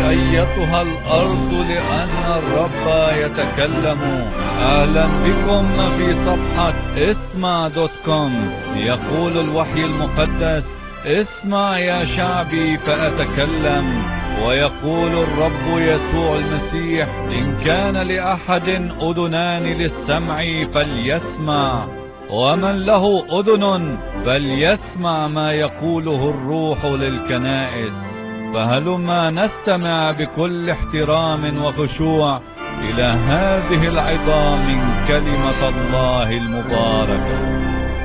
أيتها الأرض لأن الرب يتكلم أهلا بكم في صفحة اسمع دوت كوم يقول الوحي المقدس اسمع يا شعبي فأتكلم ويقول الرب يسوع المسيح إن كان لأحد أذنان للسمع فليسمع ومن له أذن فليسمع ما يقوله الروح للكنائس فهلما نستمع بكل احترام وخشوع إلى هذه العظام من كلمة الله المباركة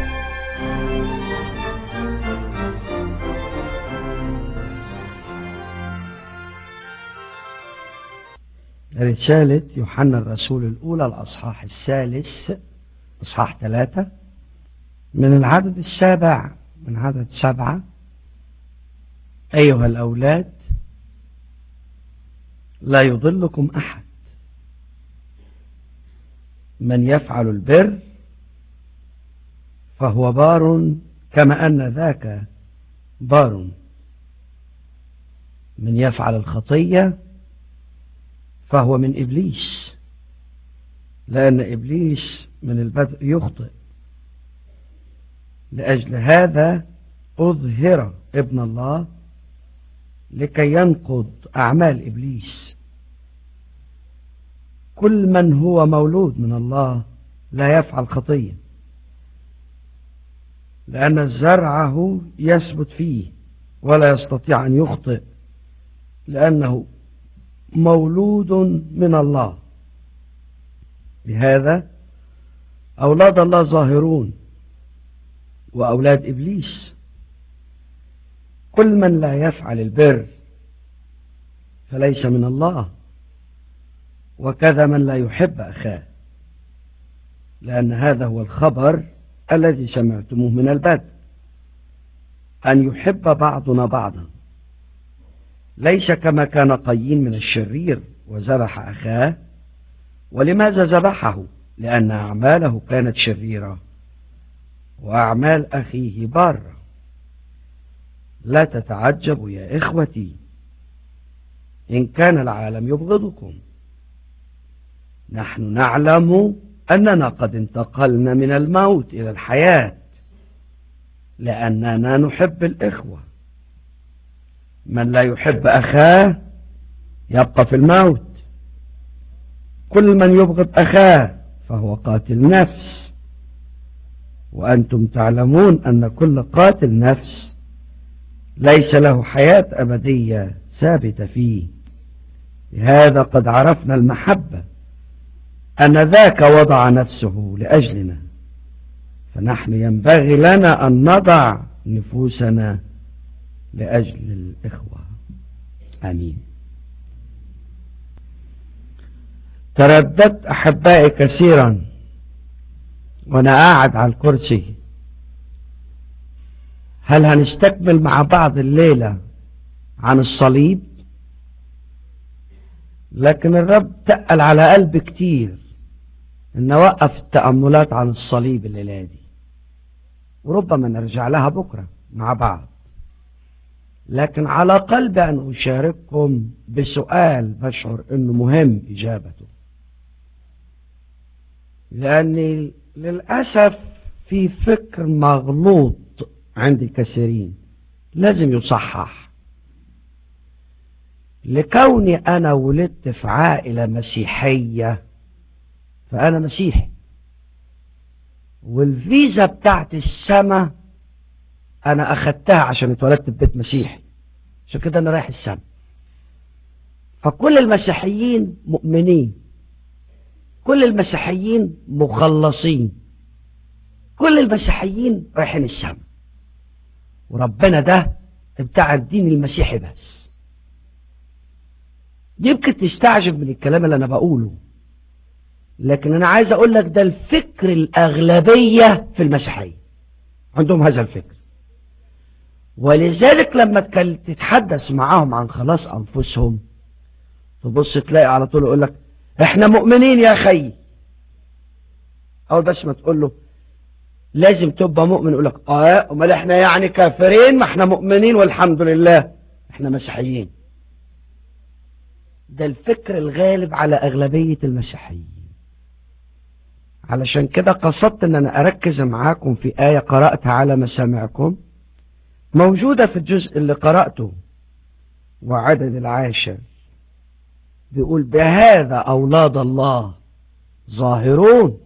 رسالة يوحنا الرسول الأولى الأصحاح الثالث أصحاح ثلاثة من العدد السابع من عدد سبعة أيها الأولاد لا يضلكم أحد من يفعل البر فهو بار كما أن ذاك بار من يفعل الخطيه فهو من إبليس لأن إبليس من البدء يخطئ لأجل هذا أظهر ابن الله لكي ينقض أعمال إبليس كل من هو مولود من الله لا يفعل خطية لأن زرعه يثبت فيه ولا يستطيع أن يخطئ لأنه مولود من الله لهذا أولاد الله ظاهرون وأولاد إبليس كل من لا يفعل البر فليس من الله وكذا من لا يحب أخاه لأن هذا هو الخبر الذي سمعتموه من البدء أن يحب بعضنا بعضا ليس كما كان قايين من الشرير وذبح أخاه ولماذا ذبحه لأن أعماله كانت شريرة وأعمال أخيه بارة لا تتعجبوا يا إخوتي إن كان العالم يبغضكم نحن نعلم أننا قد انتقلنا من الموت إلى الحياة لأننا نحب الإخوة من لا يحب أخاه يبقى في الموت كل من يبغض أخاه فهو قاتل نفس وأنتم تعلمون أن كل قاتل نفس ليس له حياة أبدية ثابتة فيه لهذا قد عرفنا المحبة أن ذاك وضع نفسه لأجلنا فنحن ينبغي لنا أن نضع نفوسنا لأجل الإخوة آمين ترددت أحبائي كثيرا وأنا قاعد على الكرسي هل هنستكمل مع بعض الليلة عن الصليب لكن الرب تقل على قلبي كتير ان اوقف التأملات عن الصليب الليلة دي وربما نرجع لها بكرة مع بعض لكن على قلبي أن أشارككم بسؤال بشعر أنه مهم إجابته لأني للأسف في فكر مغلوط عند الكثيرين لازم يصحح لكوني أنا ولدت في عائلة مسيحية فأنا مسيحي والفيزا بتاعت السماء انا اخدتها عشان اتولدت في بيت مسيحي عشان كده انا رايح السما فكل المسيحيين مؤمنين كل المسيحيين مخلصين كل المسيحيين رايحين السما وربنا ده بتاع الدين المسيحي بس يمكن تستعجب من الكلام اللي انا بقوله لكن انا عايز اقول لك ده الفكر الاغلبية في المسيحية عندهم هذا الفكر ولذلك لما تتحدث معاهم عن خلاص انفسهم تبص تلاقي على طول يقول لك احنا مؤمنين يا خي اول بس ما تقول له لازم تبقى مؤمن يقول لك اه امال احنا يعني كافرين ما احنا مؤمنين والحمد لله احنا مسيحيين ده الفكر الغالب على أغلبية المسيحيين علشان كده قصدت ان انا اركز معاكم في آية قرأتها على مسامعكم موجودة في الجزء اللي قرأته وعدد العاشر بيقول بهذا أولاد الله ظاهرون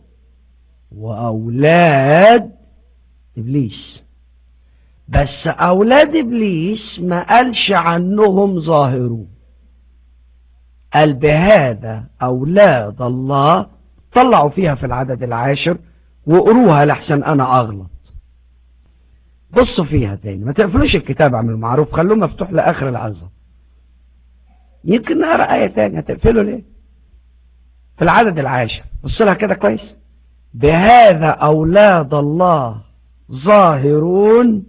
وأولاد إبليس بس أولاد إبليس ما قالش عنهم ظاهرون قال بهذا أولاد الله طلعوا فيها في العدد العاشر وقروها لحسن أنا أغلط بصوا فيها تاني ما تقفلوش الكتاب عن المعروف خلوه مفتوح لآخر العظة يمكن نقرأ آية تانية هتقفله ليه في العدد العاشر بص لها كده كويس بهذا أولاد الله ظاهرون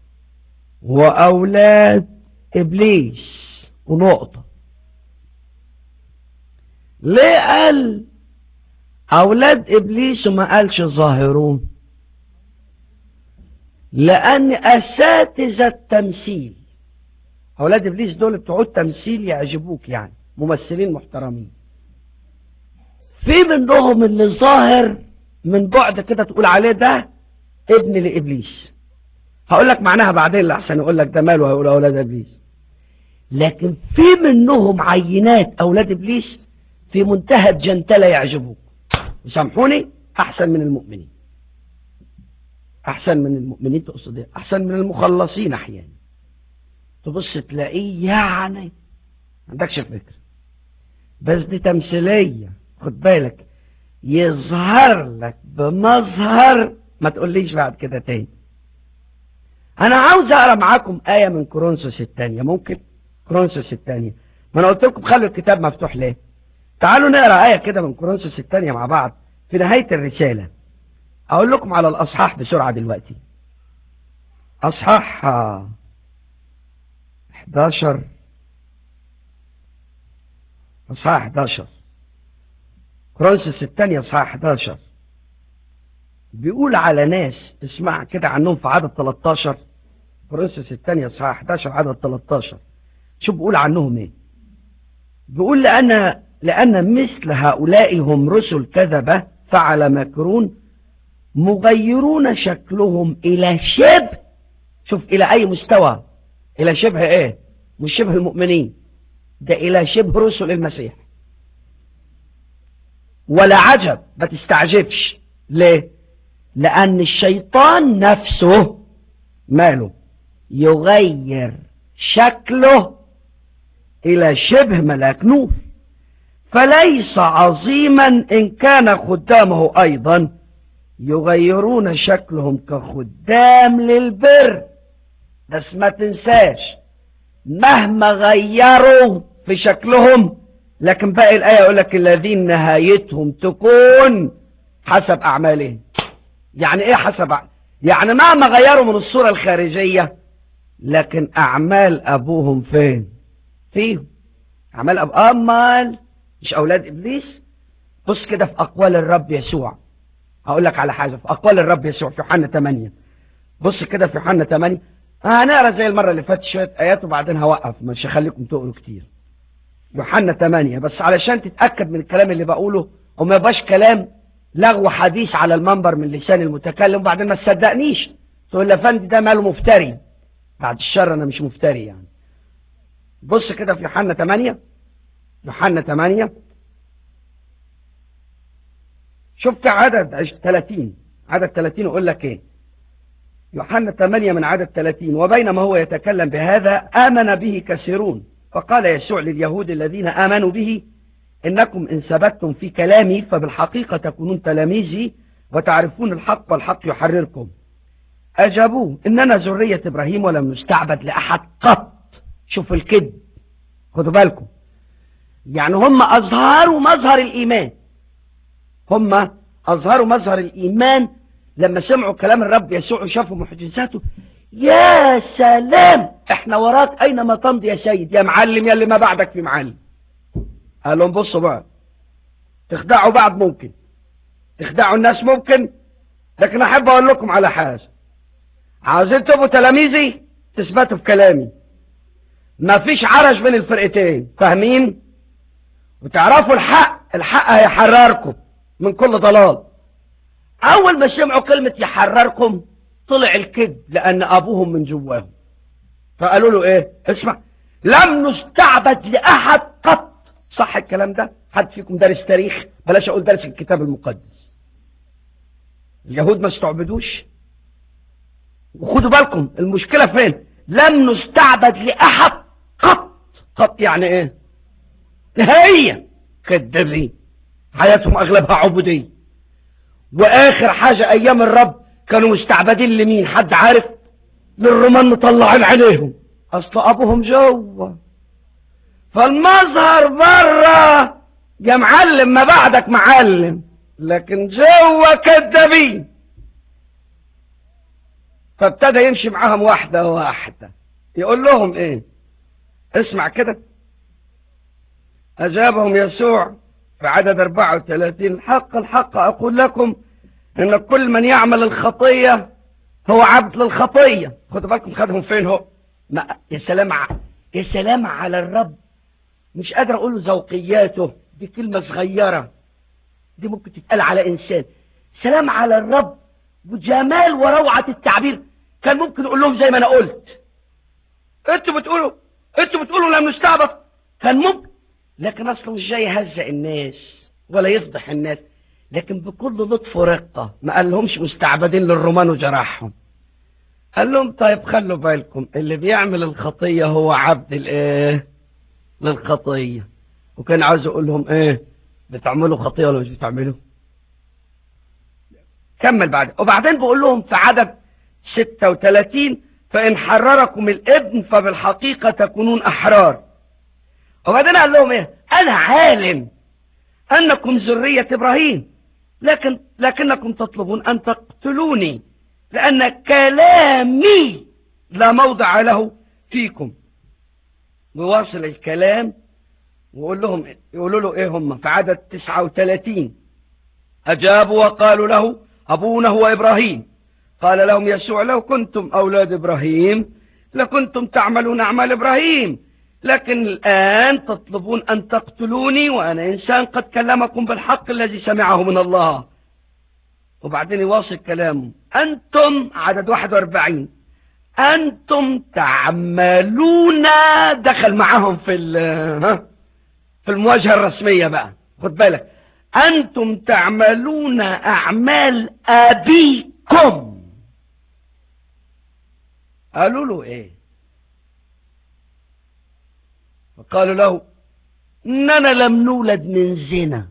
وأولاد إبليس ونقطة ليه قال أولاد إبليس وما قالش ظاهرون لأن أساتذة التمثيل أولاد إبليس دول بتوع التمثيل يعجبوك يعني ممثلين محترمين في منهم اللي ظاهر من بعد كده تقول عليه ده ابن لإبليس هقول لك معناها بعدين لأحسن يقول لك ده ماله هيقول أولاد إبليس لكن في منهم عينات أولاد إبليس في منتهى الجنتلة يعجبوك يسامحوني أحسن من المؤمنين أحسن من المؤمنين تقصد إيه؟ أحسن من المخلصين أحيانا تبص تلاقيه يعني ما عندكش فكرة بس دي تمثيلية خد بالك يظهر لك بمظهر ما تقوليش بعد كده تاني انا عاوز اقرا معاكم آية من كورنثوس الثانية ممكن كورنثوس الثانية ما انا قلت لكم خلوا الكتاب مفتوح ليه تعالوا نقرا آية كده من كورنثوس الثانية مع بعض في نهاية الرسالة اقول لكم على الاصحاح بسرعة دلوقتي اصحاح 11 اصحاح 11 كورنثوس الثانية اصحاح 11 بيقول على ناس اسمع كده عنهم في عدد 13 كورنثوس الثانية اصحاح 11 عدد 13 شوف بيقول عنهم ايه بيقول لأن لأن مثل هؤلاء هم رسل كذبة فعل مكرون مغيرون شكلهم إلى شبه شوف إلى أي مستوى إلى شبه إيه مش شبه المؤمنين ده إلى شبه رسل المسيح ولا عجب ما تستعجبش ليه لأن الشيطان نفسه ماله يغير شكله إلى شبه ملاك نور فليس عظيما إن كان خدامه أيضا يغيرون شكلهم كخدام للبر بس ما تنساش مهما غيروا في شكلهم لكن باقي الآية يقول لك الذين نهايتهم تكون حسب أعمالهم يعني إيه حسب أعمالهم يعني مهما غيروا من الصورة الخارجية لكن أعمال أبوهم فين فيهم أعمال أب أمال مش أولاد إبليس بص كده في أقوال الرب يسوع هقول لك على حاجة في أقوال الرب يسوع في يوحنا 8 بص كده في يوحنا 8 هنقرا زي المرة اللي فاتت شوية آيات وبعدين هوقف مش هخليكم تقروا كتير يوحنا 8 بس علشان تتأكد من الكلام اللي بقوله وما يبقاش كلام لغو حديث على المنبر من لسان المتكلم وبعدين ما تصدقنيش تقول لي فندي ده ماله مفتري بعد الشر انا مش مفتري يعني بص كده في يوحنا 8 يوحنا 8 شفت عدد 30 عدد 30 يقول لك ايه يوحنا 8 من عدد 30 وبينما هو يتكلم بهذا آمن به كثيرون فقال يسوع لليهود الذين آمنوا به إنكم إن ثبتتم في كلامي فبالحقيقة تكونون تلاميذي وتعرفون الحق والحق يحرركم أجابوه إننا ذرية إبراهيم ولم نستعبد لأحد قط شوفوا الكذب خدوا بالكم يعني هم أظهروا مظهر الإيمان هم أظهروا مظهر الإيمان لما سمعوا كلام الرب يسوع وشافوا معجزاته يا سلام احنا وراك اينما تمضي يا سيد يا معلم يا اللي ما بعدك في معلم قال لهم بصوا بقى تخدعوا بعض ممكن تخدعوا الناس ممكن لكن احب اقول لكم على حاجه عاوزين تبقوا تلاميذي تثبتوا في كلامي ما فيش عرج بين الفرقتين فاهمين وتعرفوا الحق الحق هيحرركم من كل ضلال اول ما سمعوا كلمة يحرركم طلع الكذب لان ابوهم من جواهم فقالوا له ايه اسمع لم نستعبد لاحد قط صح الكلام ده حد فيكم دارس تاريخ بلاش اقول دارس الكتاب المقدس اليهود ما استعبدوش وخدوا بالكم المشكلة فين لم نستعبد لأحد قط قط يعني ايه هي كذابين حياتهم اغلبها عبودية واخر حاجة ايام الرب كانوا مستعبدين لمين حد عارف للرومان مطلعين عليهم اصل ابوهم جوه فالمظهر بره يا معلم ما بعدك معلم لكن جوه كذابين فابتدى يمشي معاهم واحدة واحدة يقول لهم ايه اسمع كده اجابهم يسوع في عدد 34 الحق الحق اقول لكم ان كل من يعمل الخطية هو عبد للخطية خدوا بالكم خدهم فين هو ما يا سلام ع... يا سلام على الرب مش قادر اقول له ذوقياته دي كلمة صغيرة دي ممكن تتقال على انسان سلام على الرب وجمال وروعة التعبير كان ممكن يقول لهم زي ما انا قلت انتوا بتقولوا انتوا بتقولوا لم نستعبط كان ممكن لكن اصله مش جاي يهزق الناس ولا يفضح الناس لكن بكل لطف ورقة ما قال لهمش مستعبدين للرومان وجرحهم قال لهم طيب خلوا بالكم اللي بيعمل الخطية هو عبد الايه للخطية وكان عاوز يقول لهم ايه بتعملوا خطية ولا مش بتعملوا كمل بعد وبعدين بقول لهم في عدد 36 فإن حرركم الابن فبالحقيقة تكونون أحرار وبعدين قال لهم ايه أنا عالم أنكم ذرية إبراهيم لكن لكنكم تطلبون أن تقتلوني لأن كلامي لا موضع له فيكم وواصل الكلام ويقول لهم يقولوا له ايه هم في عدد 39 أجابوا وقالوا له أبونا هو إبراهيم قال لهم يسوع لو كنتم أولاد إبراهيم لكنتم تعملون أعمال إبراهيم لكن الآن تطلبون أن تقتلوني وأنا إنسان قد كلمكم بالحق الذي سمعه من الله وبعدين يواصل كلامه أنتم عدد 41 أنتم تعملون دخل معهم في في المواجهة الرسمية بقى خد بالك أنتم تعملون أعمال أبيكم قالوا له إيه فقالوا له إننا لم نولد من زنا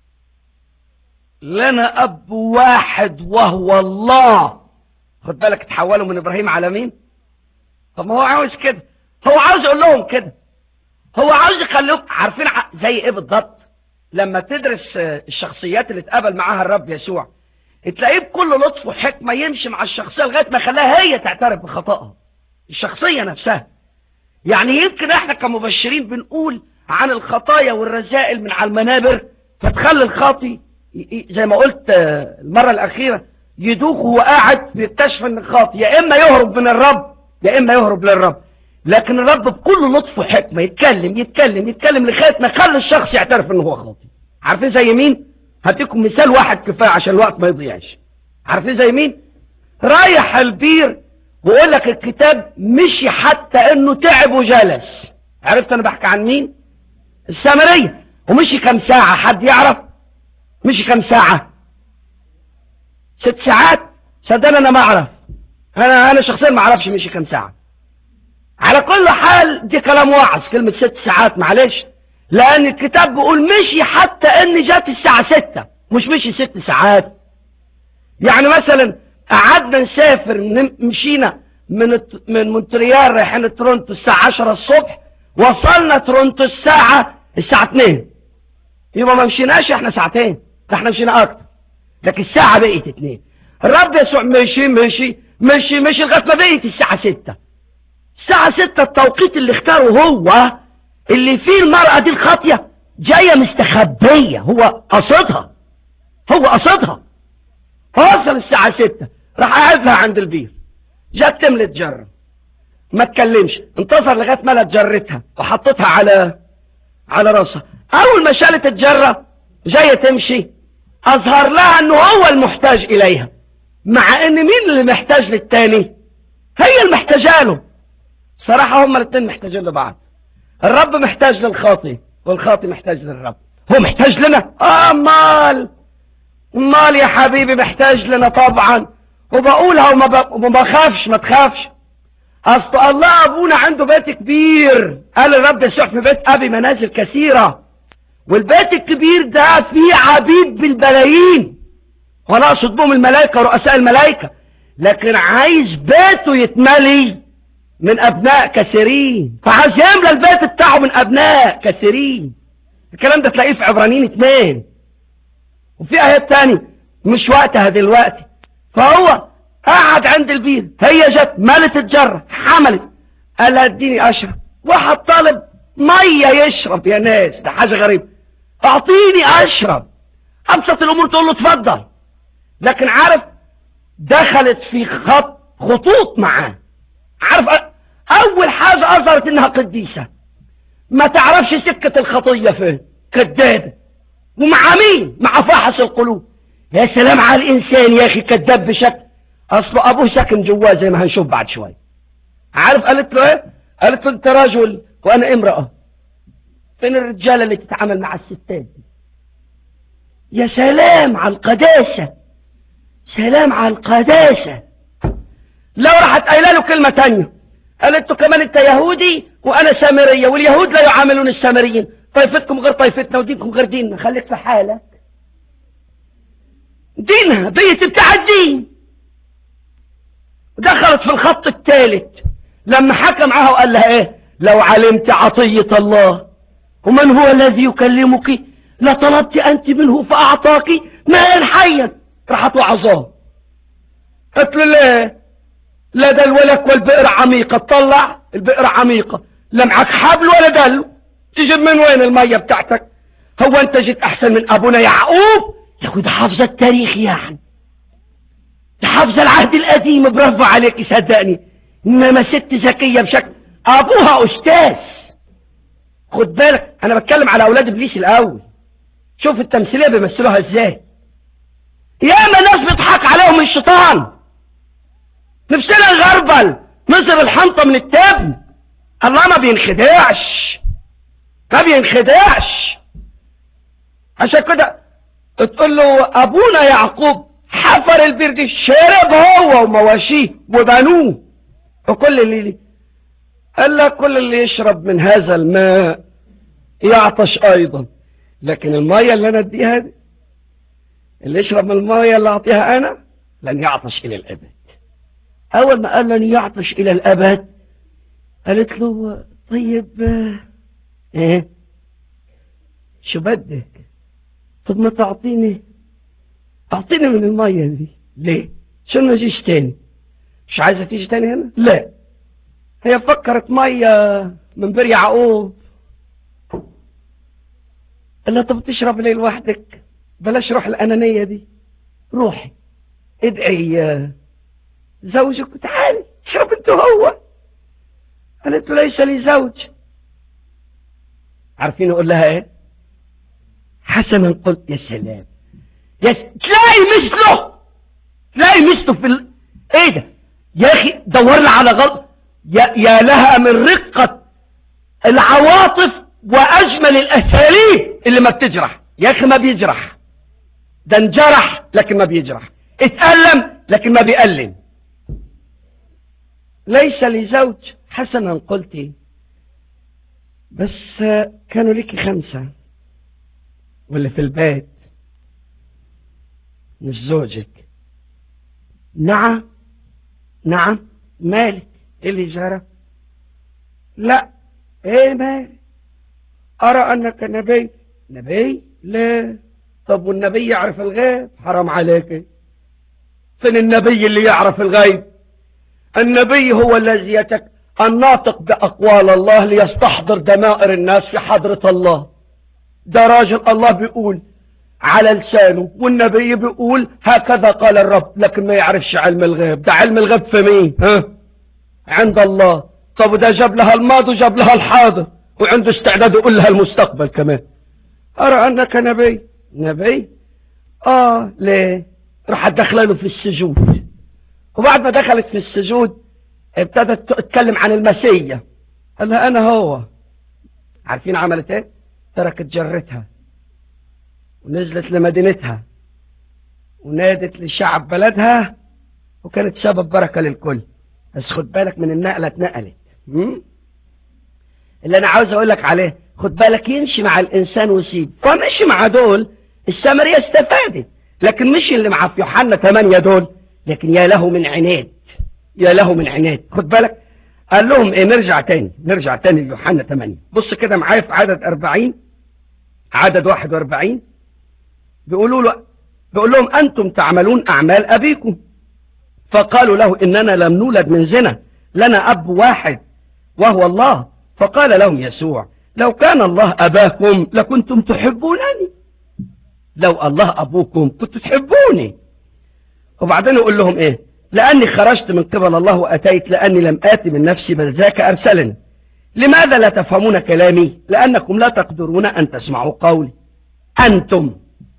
لنا أب واحد وهو الله خد بالك تحولوا من إبراهيم على مين طب ما هو عاوز كده هو عاوز يقول لهم كده هو عاوز يخليهم عارفين زي ايه بالضبط لما تدرس الشخصيات اللي اتقابل معاها الرب يسوع تلاقيه بكل لطف وحكمة يمشي مع الشخصية لغاية ما خلاها هي تعترف بخطأها الشخصية نفسها يعني يمكن احنا كمبشرين بنقول عن الخطايا والرذائل من على المنابر فتخلي الخاطي زي ما قلت المرة الأخيرة يدوخ وهو قاعد بيكتشف ان الخاطي يا إما يهرب من الرب يا إما يهرب للرب لكن الرب بكل لطف وحكمة يتكلم يتكلم يتكلم لغاية ما يخلي الشخص يعترف انه هو خاطي عارفين زي مين هديكم مثال واحد كفاية عشان الوقت ما يضيعش عارفين زي مين رايح البير ويقول لك الكتاب مشي حتى انه تعب وجلس عرفت انا بحكي عن مين السامرية ومشي كم ساعة حد يعرف مشي كم ساعة ست ساعات صدقني انا ما اعرف انا انا شخصيا ما اعرفش مشي كم ساعة على كل حال دي كلام وعظ كلمة ست ساعات معلش لان الكتاب بيقول مشي حتى ان جات الساعة ستة مش مشي ست ساعات يعني مثلا قعدنا نسافر مشينا من من مونتريال رايحين تورونتو الساعة 10 الصبح وصلنا تورونتو الساعة الساعة 2 يبقى ما مشيناش احنا ساعتين ده احنا مشينا اكتر لكن الساعة بقيت 2 الرب يسوع مشي مشي مشي مشي لغاية ما بقيت الساعة 6 الساعة 6 التوقيت اللي اختاره هو اللي فيه المرأة دي الخاطية جاية مستخبية هو قصدها هو قصدها وصل الساعة 6 راح قاعد لها عند البير جت تملت جرة ما تكلمش انتظر لغاية ما جرتها وحطتها على على راسها اول ما شالت الجرة جاية تمشي اظهر لها انه هو المحتاج اليها مع ان مين اللي محتاج للتاني هي المحتاجة له صراحة هما الاثنين محتاجين لبعض الرب محتاج للخاطي والخاطي محتاج للرب هو محتاج لنا آه مال مال يا حبيبي محتاج لنا طبعا وبقولها وما ب- وما بخافش ما تخافش اصل الله ابونا عنده بيت كبير قال الرب يسوع في بيت ابي منازل كثيرة والبيت الكبير ده فيه عبيد بالبلايين وانا اقصد بهم الملائكة ورؤساء الملائكة لكن عايز بيته يتملي من ابناء كثيرين فعايز يملى البيت بتاعه من ابناء كثيرين الكلام ده تلاقيه في عبرانيين اتنين وفي ايات تاني مش وقتها دلوقتي فهو قعد عند البير هي جت ملت الجرة حملت قال لها اديني اشرب واحد طالب مية يشرب يا ناس ده حاجة غريبة اعطيني اشرب ابسط الامور تقول له اتفضل لكن عارف دخلت في خط خطوط معاه عارف أ- اول حاجة اظهرت انها قديسة ما تعرفش سكة الخطية فين كدابة ومع مين مع فاحص القلوب يا سلام على الانسان يا اخي كذاب بشكل اصله ابوه ساكن جواه زي ما هنشوف بعد شوي عارف قالت له ايه قالت له انت رجل وانا امرأة فين الرجالة اللي تتعامل مع الستات دي يا سلام على القداسة سلام على القداسة لو راحت قايله له كلمة تانية قالت له كمان انت يهودي وانا سامرية واليهود لا يعاملون السامريين طائفتكم غير طائفتنا ودينكم غير ديننا خليك في حالك دينها بيت بتاع الدين دخلت في الخط الثالث لما حكى معاها وقال لها ايه لو علمت عطية الله ومن هو الذي يكلمك لطلبت انت منه فاعطاك ماء حيا راحت وعظاه قالت له ليه لا دلولك والبئر عميقة تطلع البئر عميقة لا معك حبل ولا دلو تجيب من وين المية بتاعتك هو انت جيت احسن من ابونا يعقوب يا اخوي ده حافظة التاريخ يعني ده حافظة العهد القديم برافو عليك صدقني انما ست ذكية بشكل ابوها استاذ خد بالك انا بتكلم على اولاد ابليس الاول شوف التمثيلية بيمثلوها ازاي ياما ناس بيضحك عليهم الشيطان نفسنا نغربل نصر الحنطة من التبن الله ما بينخدعش ما بينخدعش عشان كده تقول له ابونا يعقوب حفر البير دي شرب هو ومواشيه وبنوه وكل اللي قال لك كل اللي يشرب من هذا الماء يعطش ايضا لكن المية اللي انا اديها دي اللي يشرب من المية اللي اعطيها انا لن يعطش الى الابد اول ما قال لن يعطش الى الابد قالت له طيب آه، ايه شو بدك طب ما تعطيني اعطيني من المية دي ليه شو ما جيش تاني مش عايزة تيجي تاني هنا لا هي فكرت مية من بير يعقوب قال لها طب تشرب ليه لوحدك بلاش روح الأنانية دي روحي ادعي آه، زوجك وتعالي اشرب انت وهو قالت له ليس لي زوج عارفين اقول لها ايه حسنا قلت يا سلام يا س... تلاقي مثله تلاقي مثله في ال... ايه ده يا اخي دور لي على غلط يا... يا لها من رقة العواطف واجمل الاساليب اللي ما بتجرح يا اخي ما بيجرح ده انجرح لكن ما بيجرح اتألم لكن ما بيألم ليس لي زوج حسنا قلت بس كانوا لك خمسة واللي في البيت مش زوجك نعم نعم مالك ايه اللي جرى لا ايه مالك ارى انك نبي نبي لا طب والنبي يعرف الغيب حرام عليك فين النبي اللي يعرف الغيب النبي هو الذي يتك الناطق بأقوال الله ليستحضر دمائر الناس في حضرة الله ده راجل الله بيقول على لسانه والنبي بيقول هكذا قال الرب لكن ما يعرفش علم الغيب ده علم الغيب في مين ها عند الله طب وده جاب لها الماضي وجاب لها الحاضر وعنده استعداد يقول لها المستقبل كمان أرى أنك نبي نبي آه ليه راح داخله له في السجود وبعد ما دخلت في السجود ابتدت تتكلم عن المسيح قال لها أنا هو عارفين عملت ايه تركت جرتها ونزلت لمدينتها ونادت لشعب بلدها وكانت سبب بركة للكل بس خد بالك من النقلة اتنقلت م? اللي انا عاوز اقول لك عليه خد بالك يمشي مع الانسان ويسيب فمشي مع دول السامرية استفادت لكن مش اللي مع في يوحنا 8 دول لكن يا له من عناد يا له من عناد خد بالك قال لهم ايه نرجع تاني نرجع تاني ليوحنا 8 بص كده معايا في عدد 40 عدد 41 بيقولوا له بيقول لهم انتم تعملون اعمال ابيكم فقالوا له اننا لم نولد من زنا لنا اب واحد وهو الله فقال لهم يسوع لو كان الله اباكم لكنتم تحبونني لو الله ابوكم كنتم تحبوني وبعدين يقول لهم ايه لاني خرجت من قبل الله واتيت لاني لم اتي من نفسي بل ذاك ارسلني لماذا لا تفهمون كلامي لانكم لا تقدرون ان تسمعوا قولي انتم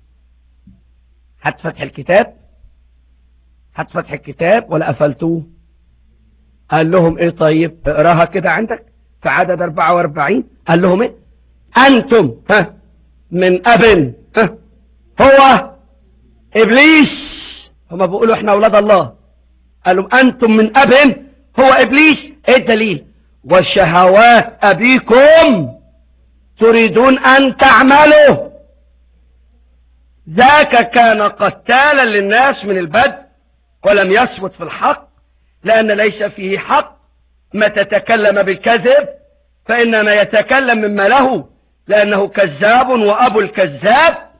هتفتح الكتاب هتفتح الكتاب ولا قفلتوه قال لهم ايه طيب اقراها كده عندك في عدد 44 قال لهم ايه انتم ها من اب ها هو ابليس هما بيقولوا احنا اولاد الله قالوا انتم من اب هو ابليس ايه الدليل وشهوات ابيكم تريدون ان تعملوا ذاك كان قتالا للناس من البدء ولم يثبت في الحق لأن ليس فيه حق متى تكلم بالكذب فإنما يتكلم مما له لأنه كذاب وأبو الكذاب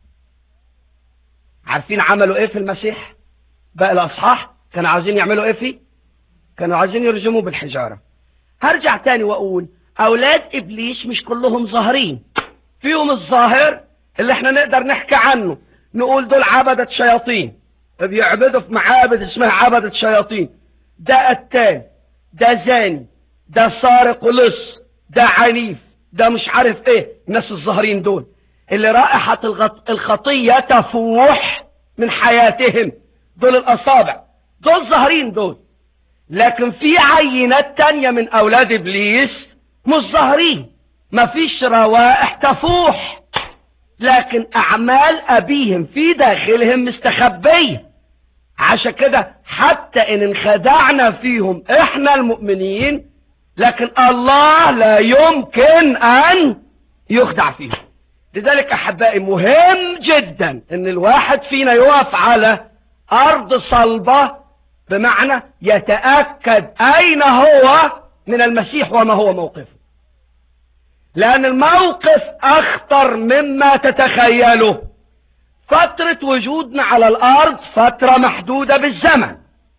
عارفين عملوا إيه في المسيح بقى الأصحاح كانوا عايزين يعملوا إيه فيه كانوا عايزين يرجموه بالحجارة هرجع تاني وأقول أولاد إبليس مش كلهم ظاهرين فيهم الظاهر اللي احنا نقدر نحكي عنه نقول دول عبدة شياطين بيعبدوا في معابد اسمها عبدة شياطين ده قتال ده زاني ده سارق ولص ده عنيف ده مش عارف ايه الناس الظاهرين دول اللي رائحة الغط... الخطية تفوح من حياتهم دول الأصابع دول ظاهرين دول لكن في عينات تانية من أولاد إبليس مش ظاهرين مفيش روائح تفوح لكن أعمال أبيهم في داخلهم مستخبية عشان كده حتى إن انخدعنا فيهم إحنا المؤمنين لكن الله لا يمكن أن يخدع فيهم لذلك أحبائي مهم جدا إن الواحد فينا يقف على أرض صلبة بمعنى يتأكد أين هو من المسيح وما هو موقفه لأن الموقف أخطر مما تتخيله فترة وجودنا على الأرض فترة محدودة بالزمن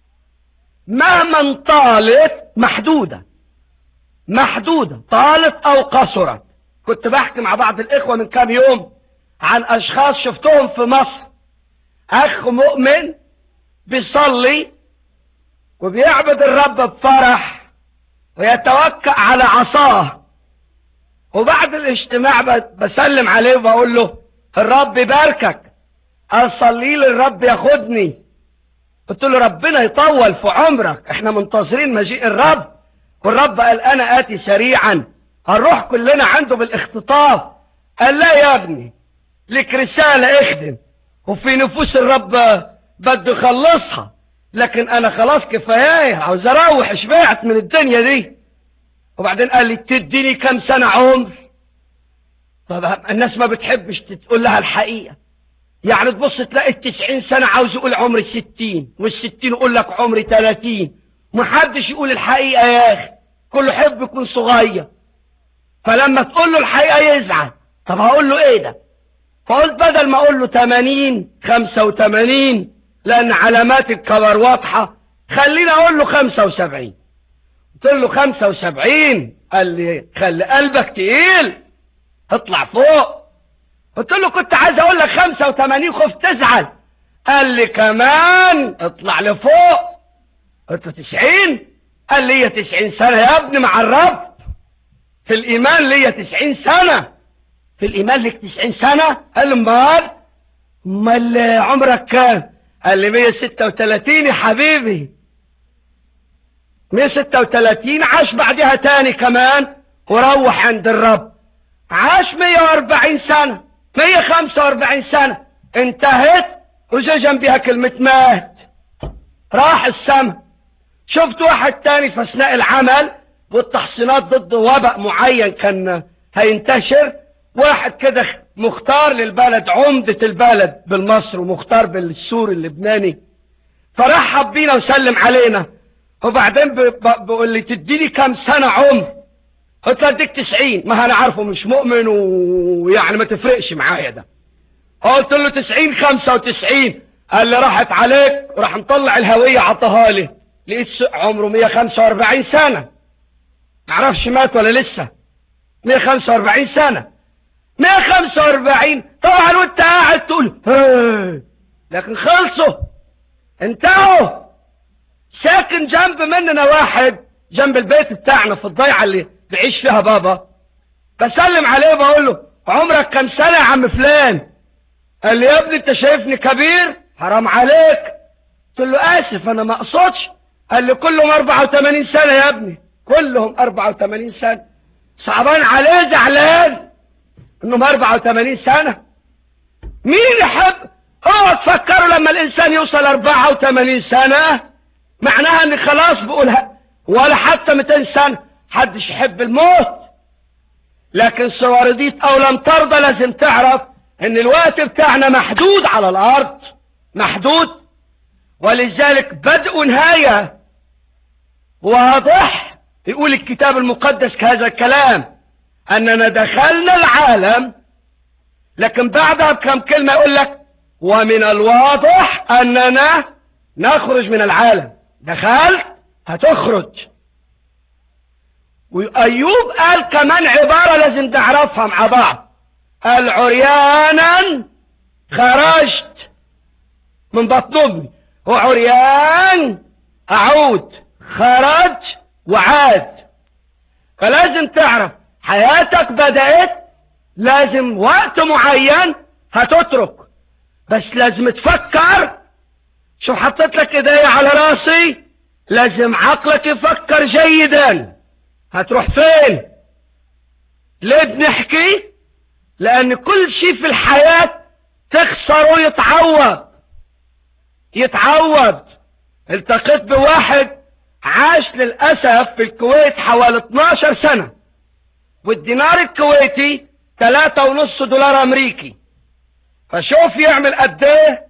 مهما طالت محدودة محدودة طالت أو قصرت كنت بحكي مع بعض الإخوة من كام يوم عن أشخاص شفتهم في مصر أخ مؤمن بيصلي وبيعبد الرب بفرح ويتوكأ على عصاه وبعد الاجتماع بسلم عليه وبقول له الرب يباركك اصلي لي الرب ياخدني قلت له ربنا يطول في عمرك احنا منتظرين مجيء الرب والرب قال انا اتي سريعا هنروح كلنا عنده بالاختطاف قال لا يا ابني لك رسالة اخدم وفي نفوس الرب بده يخلصها لكن انا خلاص كفاية عاوز اروح شبعت من الدنيا دي وبعدين قال لي تديني كم سنة عمر طب الناس ما بتحبش تقول لها الحقيقة يعني تبص تلاقي التسعين سنة عاوز يقول عمري ستين والستين يقول لك عمري تلاتين محدش يقول الحقيقة يا اخي كله يحب يكون صغير فلما تقول له الحقيقة يزعل طب هقول له ايه ده فقلت بدل ما اقول له تمانين خمسة وتمانين لان علامات الكبر واضحة خليني اقول له خمسة وسبعين قلت له خمسة وسبعين قال لي خلي قلبك تقيل اطلع فوق قلت له كنت عايز اقول لك خمسة وثمانين خفت تزعل قال لي كمان اطلع لفوق قلت له تسعين قال لي هي تسعين سنة يا ابني مع الرب في الإيمان ليا تسعين سنة في الإيمان لك تسعين سنة قال له امال امال عمرك كام قال لي 136 يا حبيبي 136 عاش بعدها تاني كمان وروح عند الرب عاش 140 سنة 145 سنة انتهت وجا جنبها كلمة مات راح السما شفت واحد تاني في اثناء العمل والتحصينات ضد وباء معين كان هينتشر واحد كده مختار للبلد عمدة البلد بالمصر ومختار بالسوري اللبناني فرحب بينا وسلم علينا وبعدين بيقول لي تديني كام سنة عمر قلت له اديك 90 ما انا عارفه مش مؤمن ويعني ما تفرقش معايا ده قلت له 90 95 قال لي راحت عليك راح مطلع الهوية عطاها لي لقيت عمره 145 سنة معرفش مات ولا لسه 145 سنة 145 طبعا وانت قاعد تقول هاي لكن خلصوا انتهوا ساكن جنب مننا واحد جنب البيت بتاعنا في الضيعة اللي بيعيش فيها بابا بسلم عليه بقول له عمرك كم سنة يا عم فلان قال لي يا ابني انت شايفني كبير حرام عليك قلت له اسف انا ما اقصدش قال لي كلهم 84 سنة يا ابني كلهم 84 سنة صعبان عليه زعلان انهم 84 سنة مين يحب اوعى تفكروا لما الانسان يوصل 84 سنة معناها ان خلاص بقولها ولا حتى 200 سنة حدش يحب الموت لكن سوارديت او لم ترضى لازم تعرف ان الوقت بتاعنا محدود على الارض محدود ولذلك بدء ونهاية واضح يقول الكتاب المقدس كهذا الكلام اننا دخلنا العالم لكن بعدها بكم كلمة يقول لك ومن الواضح اننا نخرج من العالم دخلت هتخرج وايوب قال كمان عبارة لازم تعرفها مع بعض قال عريانا خرجت من بطن امي وعريان اعود خرج وعاد فلازم تعرف حياتك بدأت لازم وقت معين هتترك بس لازم تفكر شو حطيت لك ايدي على راسي لازم عقلك يفكر جيدا هتروح فين ليه بنحكي لان كل شيء في الحياة تخسره يتعوض يتعوض التقيت بواحد عاش للأسف في الكويت حوالي 12 سنة والدينار الكويتي ثلاثة ونص دولار أمريكي فشوف يعمل قد ايه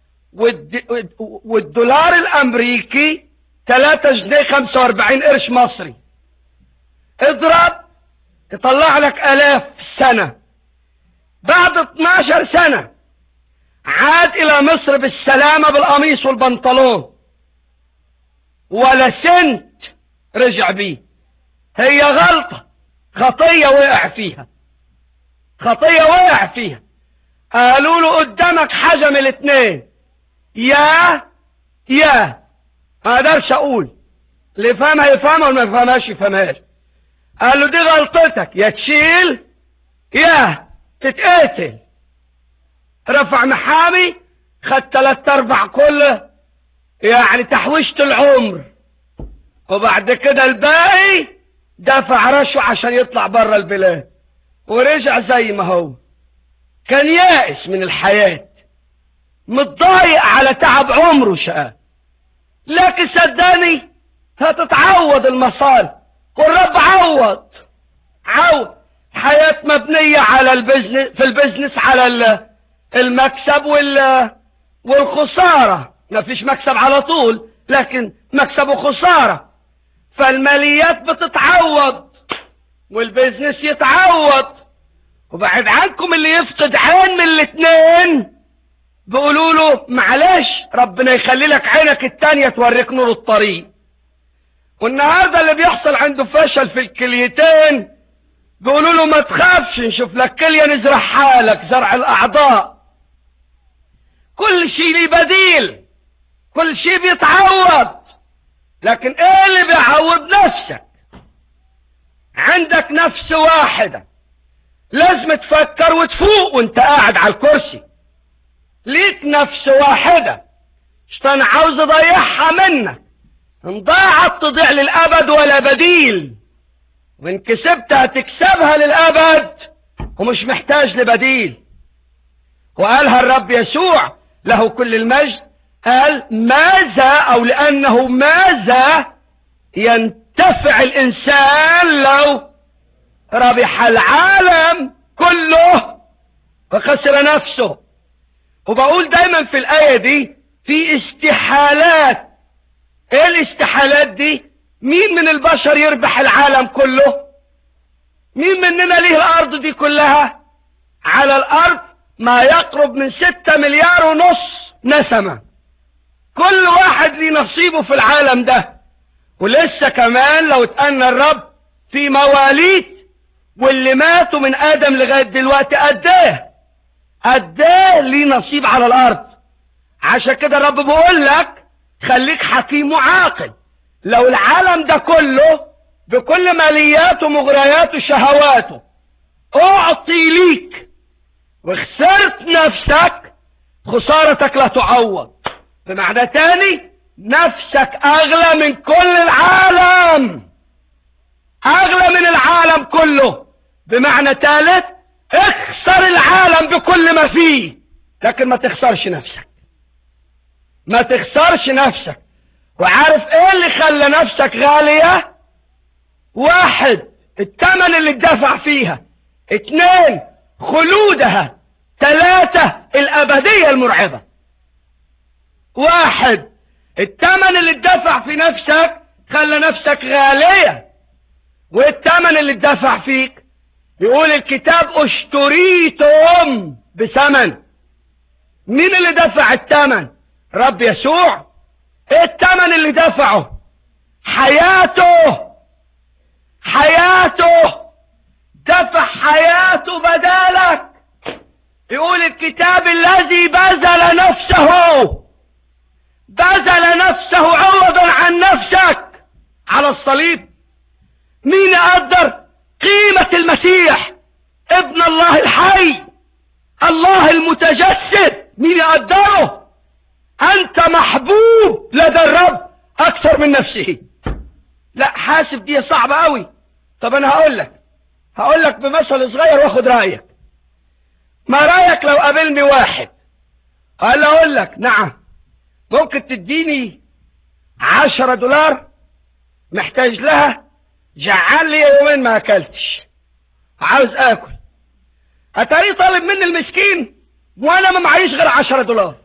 والدولار الأمريكي 3 جنيه 45 قرش مصري اضرب يطلع لك آلاف في السنة بعد 12 سنة عاد إلى مصر بالسلامة بالقميص والبنطلون ولا سنت رجع بيه هي غلطة خطية وقع فيها خطية وقع فيها قالوا له قدامك حاجة من الاثنين يا يا ما اقدرش اقول اللي يفهمها يفهمها واللي ما يفهمهاش يفهمهاش قال له دي غلطتك يا تشيل يا تتقتل رفع محامي خد تلات ارباع كله يعني تحويشة العمر وبعد كده الباقي دفع رشوة عشان يطلع بره البلاد ورجع زي ما هو كان يائس من الحياة متضايق على تعب عمره شقاه لكن صدقني هتتعوض المصاري والرب عوض عوض حياة مبنية على البزنس في البزنس على المكسب وال والخسارة ما فيش مكسب على طول لكن مكسب وخسارة فالماليات بتتعوض والبزنس يتعوض وبعد عنكم اللي يفقد عين من الاثنين بيقولوا له معلش ربنا يخلي لك عينك التانية توريك نور الطريق والنهارده اللي بيحصل عنده فشل في الكليتين بيقولوا له ما تخافش نشوف لك كلية نزرعها لك زرع الاعضاء كل شيء ليه بديل كل شيء بيتعوض لكن ايه اللي بيعوض نفسك عندك نفس واحدة لازم تفكر وتفوق وانت قاعد على الكرسي ليك نفس واحدة شيطان عاوز يضيعها منك ان ضاعت تضيع للأبد ولا بديل وان كسبتها تكسبها للأبد ومش محتاج لبديل وقالها الرب يسوع له كل المجد قال ماذا او لانه ماذا ينتفع الانسان لو ربح العالم كله وخسر نفسه وبقول دايما في الايه دي في استحالات ايه الاستحالات دي مين من البشر يربح العالم كله مين مننا ليه الارض دي كلها على الارض ما يقرب من ستة مليار ونص نسمة كل واحد ليه نصيبه في العالم ده ولسه كمان لو اتأنى الرب في مواليد واللي ماتوا من ادم لغاية دلوقتي قد ايه قد ايه ليه نصيب على الارض عشان كده الرب بيقول لك خليك حكيم وعاقل لو العالم ده كله بكل مالياته ومغرياته وشهواته اعطي ليك وخسرت نفسك خسارتك لا تعوض بمعنى تاني نفسك اغلى من كل العالم اغلى من العالم كله بمعنى ثالث اخسر العالم بكل ما فيه لكن ما تخسرش نفسك ما تخسرش نفسك وعارف ايه اللي خلى نفسك غالية واحد الثمن اللي اتدفع فيها اتنين خلودها ثلاثة الابدية المرعبة واحد الثمن اللي اتدفع في نفسك خلى نفسك غالية والثمن اللي اتدفع فيك يقول الكتاب اشتريتم بثمن مين اللي دفع الثمن رب يسوع ايه الثمن اللي دفعه حياته حياته دفع حياته بدالك يقول الكتاب الذي بذل نفسه بذل نفسه عوضا عن نفسك على الصليب مين يقدر قيمة المسيح ابن الله الحي الله المتجسد مين يقدره انت محبوب لدى الرب اكثر من نفسه لا حاسب دي صعبة قوي طب انا هقول لك هقول لك بمثل صغير واخد رايك ما رايك لو قابلني واحد قال اقول لك نعم ممكن تديني عشرة دولار محتاج لها جعان لي يومين ما اكلتش عاوز اكل اتاري طالب مني المسكين وانا ما معيش غير عشرة دولار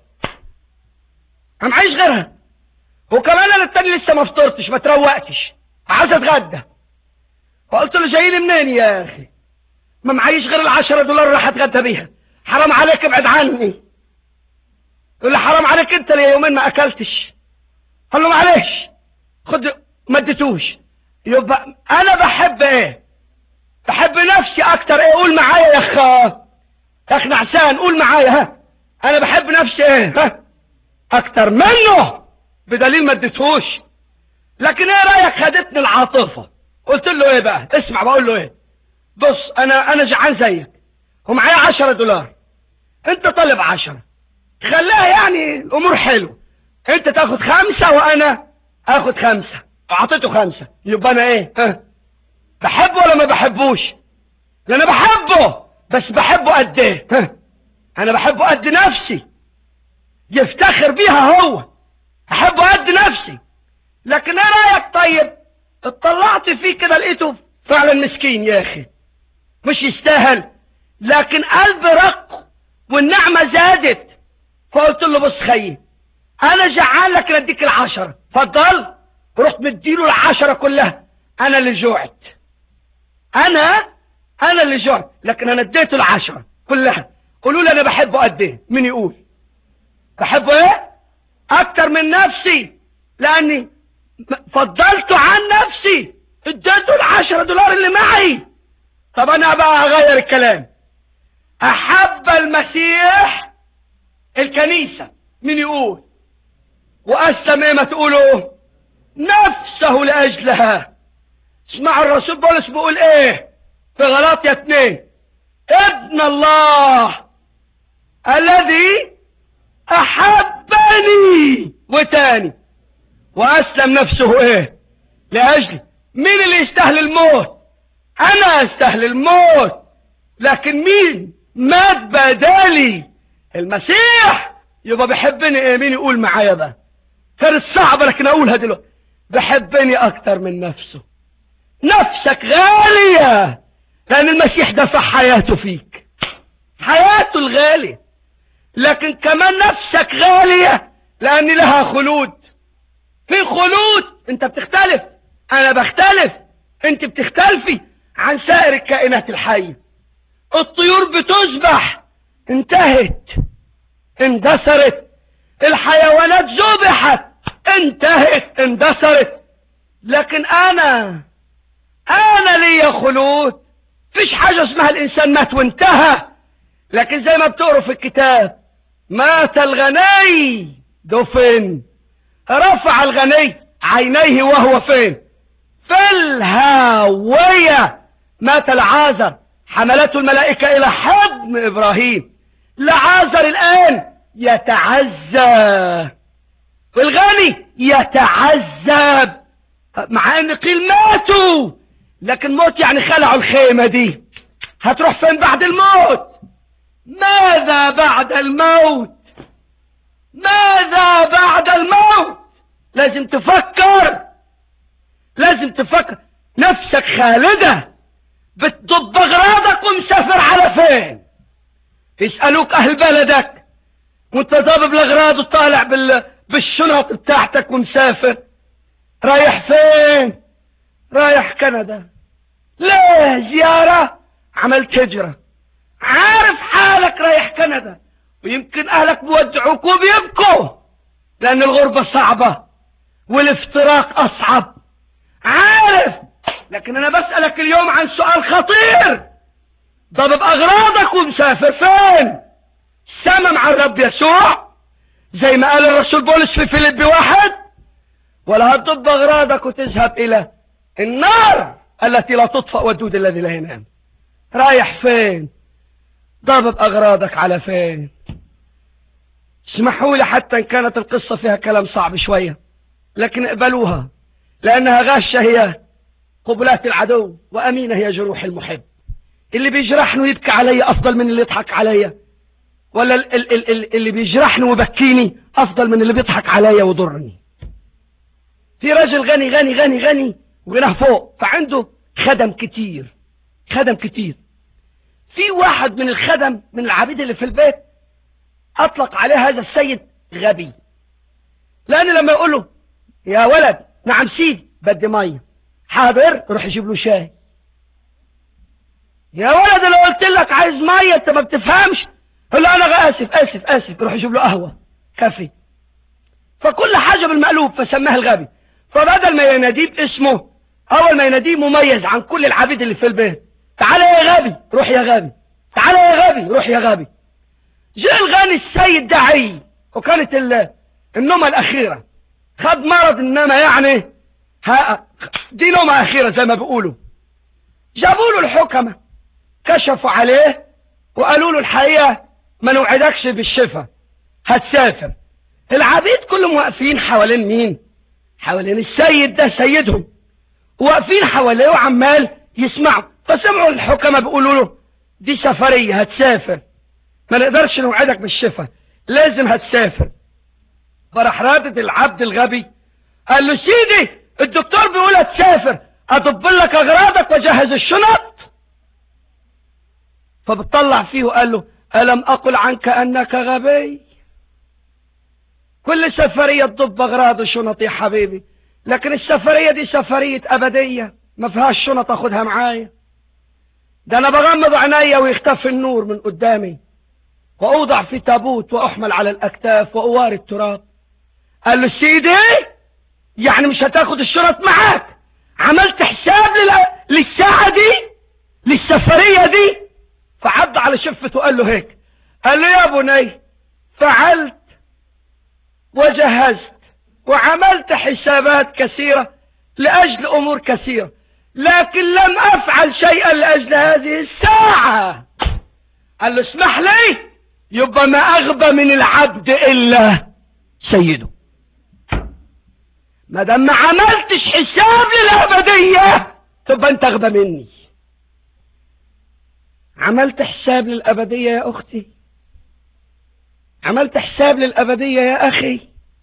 ما معيش غيرها وكمان انا التاني لسه ما فطرتش ما تروقتش عاوز اتغدى فقلت له جاي لي منين يا اخي ما معيش غير العشرة دولار راح اتغدى بيها حرام عليك ابعد عني يقول لي حرام عليك انت لي يومين ما اكلتش قال له معلش خد ما اديتوش يبقى انا بحب ايه بحب نفسي اكتر ايه قول معايا يا اخ يا اخ نعسان قول معايا ها انا بحب نفسي ايه ها اكتر منه بدليل ما اديتهوش لكن ايه رايك خدتني العاطفه قلت له ايه بقى اسمع بقول له ايه بص انا انا جعان زيك ومعايا عشرة دولار انت طالب عشرة خليها يعني الامور حلوه انت تاخد خمسة وانا اخد خمسة اعطيته خمسة يبقى انا ايه ها بحبه ولا ما بحبوش انا بحبه بس بحبه قد ايه ها انا بحبه قد نفسي يفتخر بيها هو احبه قد نفسي لكن ايه رايك طيب اطلعت فيه كده لقيته فعلا مسكين يا اخي مش يستاهل لكن قلب رق والنعمة زادت فقلت له بص خيي انا جعان لك اديك العشرة فضل رحت مديله العشرة كلها انا اللي جوعت انا انا اللي جوعت لكن انا اديته العشرة كلها قولوا لي انا بحبه قد ايه مين يقول بحبه ايه اكتر من نفسي لاني فضلته عن نفسي اديته العشرة دولار اللي معي طب انا بقى هغير الكلام احب المسيح الكنيسة مين يقول واسلم ايه ما تقولوا نفسه لاجلها اسمعوا الرسول بولس بيقول ايه في غلاطيا اتنين ابن الله الذي احبني وتاني واسلم نفسه ايه لاجلي مين اللي يستاهل الموت انا استاهل الموت لكن مين مات بدالي المسيح يبقى بيحبني ايه مين يقول معايا بقى كانت صعبة لكن اقولها دلوقتي بحبني اكتر من نفسه نفسك غالية لان المسيح دفع حياته فيك حياته الغالية لكن كمان نفسك غالية لان لها خلود في خلود انت بتختلف انا بختلف انت بتختلفي عن سائر الكائنات الحية الطيور بتذبح انتهت اندثرت الحيوانات ذبحت انتهت اندثرت لكن انا انا ليا خلود فيش حاجة اسمها الانسان مات وانتهى لكن زي ما بتقروا في الكتاب مات الغني دفن رفع الغني عينيه وهو فين في الهاوية مات العازر حملته الملائكة الى حضن ابراهيم لعازر الان يتعزى والغني يتعذب مع ان قيل ماتوا لكن موت يعني خلعوا الخيمة دي هتروح فين بعد الموت ماذا بعد الموت ماذا بعد الموت لازم تفكر لازم تفكر نفسك خالدة بتضب اغراضك ومسافر على فين يسألوك اهل بلدك وانت ضابب الاغراض وطالع بال... بالشنط بتاعتك ومسافر رايح فين رايح كندا ليه زيارة عملت هجرة عارف حالك رايح كندا ويمكن اهلك بودعوك وبيبكوا لان الغربة صعبة والافتراق اصعب عارف لكن انا بسألك اليوم عن سؤال خطير ضرب اغراضك ومسافر فين سما مع الرب يسوع زي ما قال الرسول بولس في فيليب واحد ولا هتضب اغراضك وتذهب الى النار التي لا تطفأ والدود الذي لا ينام رايح فين ضرب اغراضك على فين اسمحوا لي حتى ان كانت القصة فيها كلام صعب شوية لكن اقبلوها لانها غاشة هي قبلات العدو وامينة هي جروح المحب اللي بيجرحني ويبكي علي افضل من اللي يضحك علي ولا ال ال ال ال اللي بيجرحني ويبكيني افضل من اللي بيضحك علي ويضرني في راجل غني غني غني غني وغناه فوق فعنده خدم كتير خدم كتير في واحد من الخدم من العبيد اللي في البيت اطلق عليه هذا السيد غبي لان لما يقول له يا ولد نعم سيدي بدي ميه حاضر روح يجيب له شاي يا ولد لو قلت لك عايز ميه انت ما بتفهمش قال له انا اسف اسف اسف روح يجيب له قهوه كافي فكل حاجه بالمقلوب فسماها الغبي فبدل ما يناديه باسمه اول ما يناديه مميز عن كل العبيد اللي في البيت تعالى يا غبي روح يا غبي تعالى يا غبي روح يا غبي جاء الغني السيد دعي وكانت النومة الأخيرة خد مرض إنما يعني ها دي نومة أخيرة زي ما بيقولوا جابوا له الحكمة كشفوا عليه وقالوا له الحقيقة ما نوعدكش بالشفاء هتسافر العبيد كلهم واقفين حوالين مين حوالين السيد ده سيدهم واقفين حواليه وعمال يسمعوا فسمعوا الحكمة بيقولوا له دي سفرية هتسافر ما نقدرش نوعدك بالشفاء لازم هتسافر فراح رادد العبد الغبي قال له سيدي الدكتور بيقول هتسافر اضب لك اغراضك واجهز الشنط فبتطلع فيه وقال له ألم أقل عنك أنك غبي كل سفرية تضب أغراض الشنط يا حبيبي لكن السفرية دي سفرية أبدية ما فيهاش شنط أخدها معايا ده أنا بغمض عينيا ويختفي النور من قدامي وأوضع في تابوت وأحمل على الأكتاف وأواري التراب قال له سيدي يعني مش هتاخد الشنط معاك عملت حساب لل... للساعة دي للسفرية دي فعد على شفته وقال له هيك قال له يا بني فعلت وجهزت وعملت حسابات كثيرة لأجل أمور كثيرة لكن لم افعل شيئا لاجل هذه الساعة قال له اسمح لي يبقى ما اغبى من العبد الا سيده ما دام ما عملتش حساب للابدية تبقى انت اغبى مني عملت حساب للابدية يا اختي عملت حساب للابدية يا اخي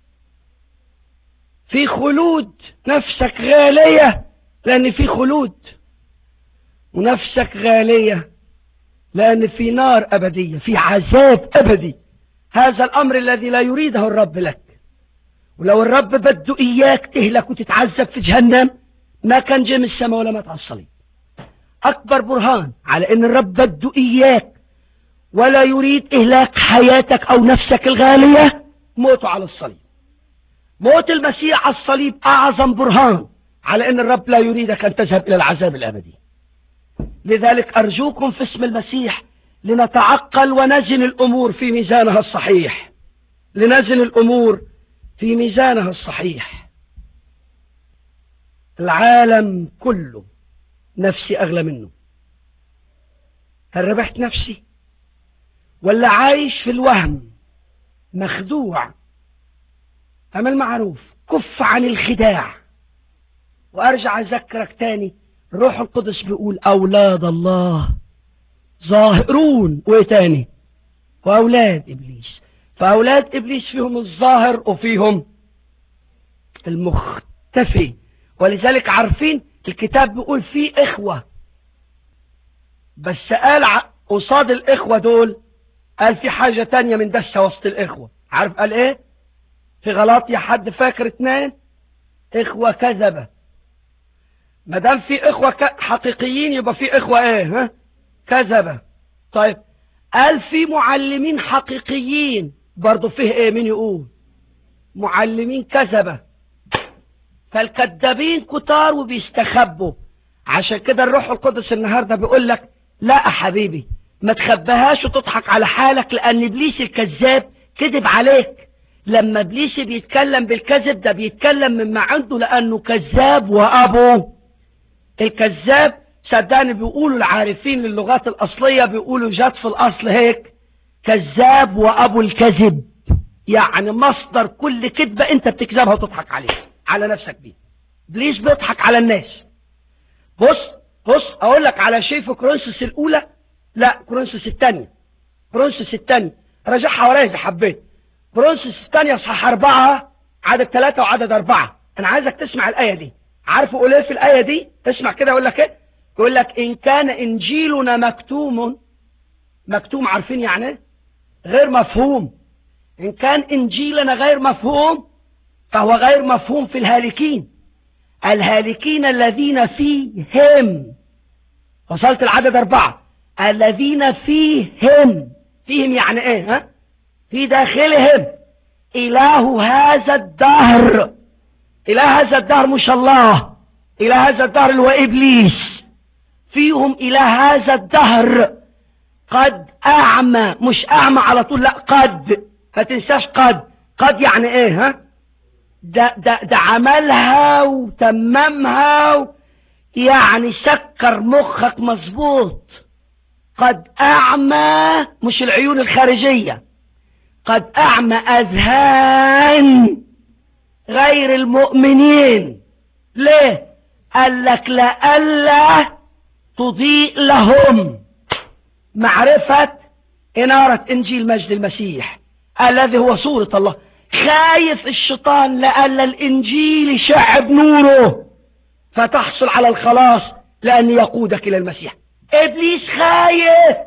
في خلود نفسك غالية لأن في خلود ونفسك غالية لأن في نار أبدية في عذاب أبدي هذا الأمر الذي لا يريده الرب لك ولو الرب بده إياك تهلك وتتعذب في جهنم ما كان جه من السماء ولا مات على الصليب أكبر برهان على أن الرب بده إياك ولا يريد إهلاك حياتك أو نفسك الغالية موته على الصليب موت المسيح على الصليب أعظم برهان على أن الرب لا يريدك أن تذهب إلى العذاب الأبدي لذلك أرجوكم في اسم المسيح لنتعقل ونزن الأمور في ميزانها الصحيح لنزن الأمور في ميزانها الصحيح العالم كله نفسي أغلى منه هل ربحت نفسي ولا عايش في الوهم مخدوع عمل معروف كف عن الخداع وارجع اذكرك تاني الروح القدس بيقول اولاد الله ظاهرون وايه تاني واولاد ابليس فاولاد ابليس فيهم الظاهر وفيهم المختفي ولذلك عارفين الكتاب بيقول في اخوة بس قال قصاد الاخوة دول قال في حاجة تانية من دسة وسط الاخوة عارف قال ايه في غلط حد فاكر اتنين اخوة كذبة ما دام في اخوة حقيقيين يبقى في اخوة ايه ها كذبة طيب قال في معلمين حقيقيين برضو فيه ايه مين يقول معلمين كذبة فالكذابين كتار وبيستخبوا عشان كده الروح القدس النهاردة بيقول لك لا يا حبيبي ما تخبهاش وتضحك على حالك لان ابليس الكذاب كذب عليك لما ابليس بيتكلم بالكذب ده بيتكلم مما عنده لانه كذاب وابو الكذاب صدقني بيقولوا العارفين للغات الاصليه بيقولوا جات في الاصل هيك كذاب وابو الكذب يعني مصدر كل كذبه انت بتكذبها وتضحك عليها على نفسك بيه ابليس بيضحك على الناس بص بص اقول لك على شيء في كورنثوس الاولى لا كورنثوس الثانيه كورنثوس الثانيه راجعها ورايا اذا حبيت كورنثوس الثانية اصحاح أربعة عدد ثلاثة وعدد أربعة أنا عايزك تسمع الآية دي عارف يقول إيه في الآية دي اسمع كده يقول لك إيه يقول لك إن كان إنجيلنا مكتوم مكتوم عارفين يعني إيه غير مفهوم إن كان إنجيلنا غير مفهوم فهو غير مفهوم في الهالكين الهالكين الذين فيهم وصلت العدد أربعة الذين فيهم فيهم يعني إيه ها في داخلهم إله هذا الدهر إله هذا الدهر مش الله إله هذا الدهر اللي هو إبليس فيهم إله هذا الدهر قد أعمى مش أعمى على طول لا قد ما تنساش قد قد يعني إيه ها ده, ده, ده عملها وتممها و يعني سكر مخك مظبوط قد أعمى مش العيون الخارجية قد أعمى أذهان غير المؤمنين ليه قال لك لألا تضيء لهم معرفة إنارة إنجيل مجد المسيح الذي هو صورة الله خايف الشيطان لألا الإنجيل يشع بنوره فتحصل على الخلاص لأن يقودك إلى المسيح إبليس خايف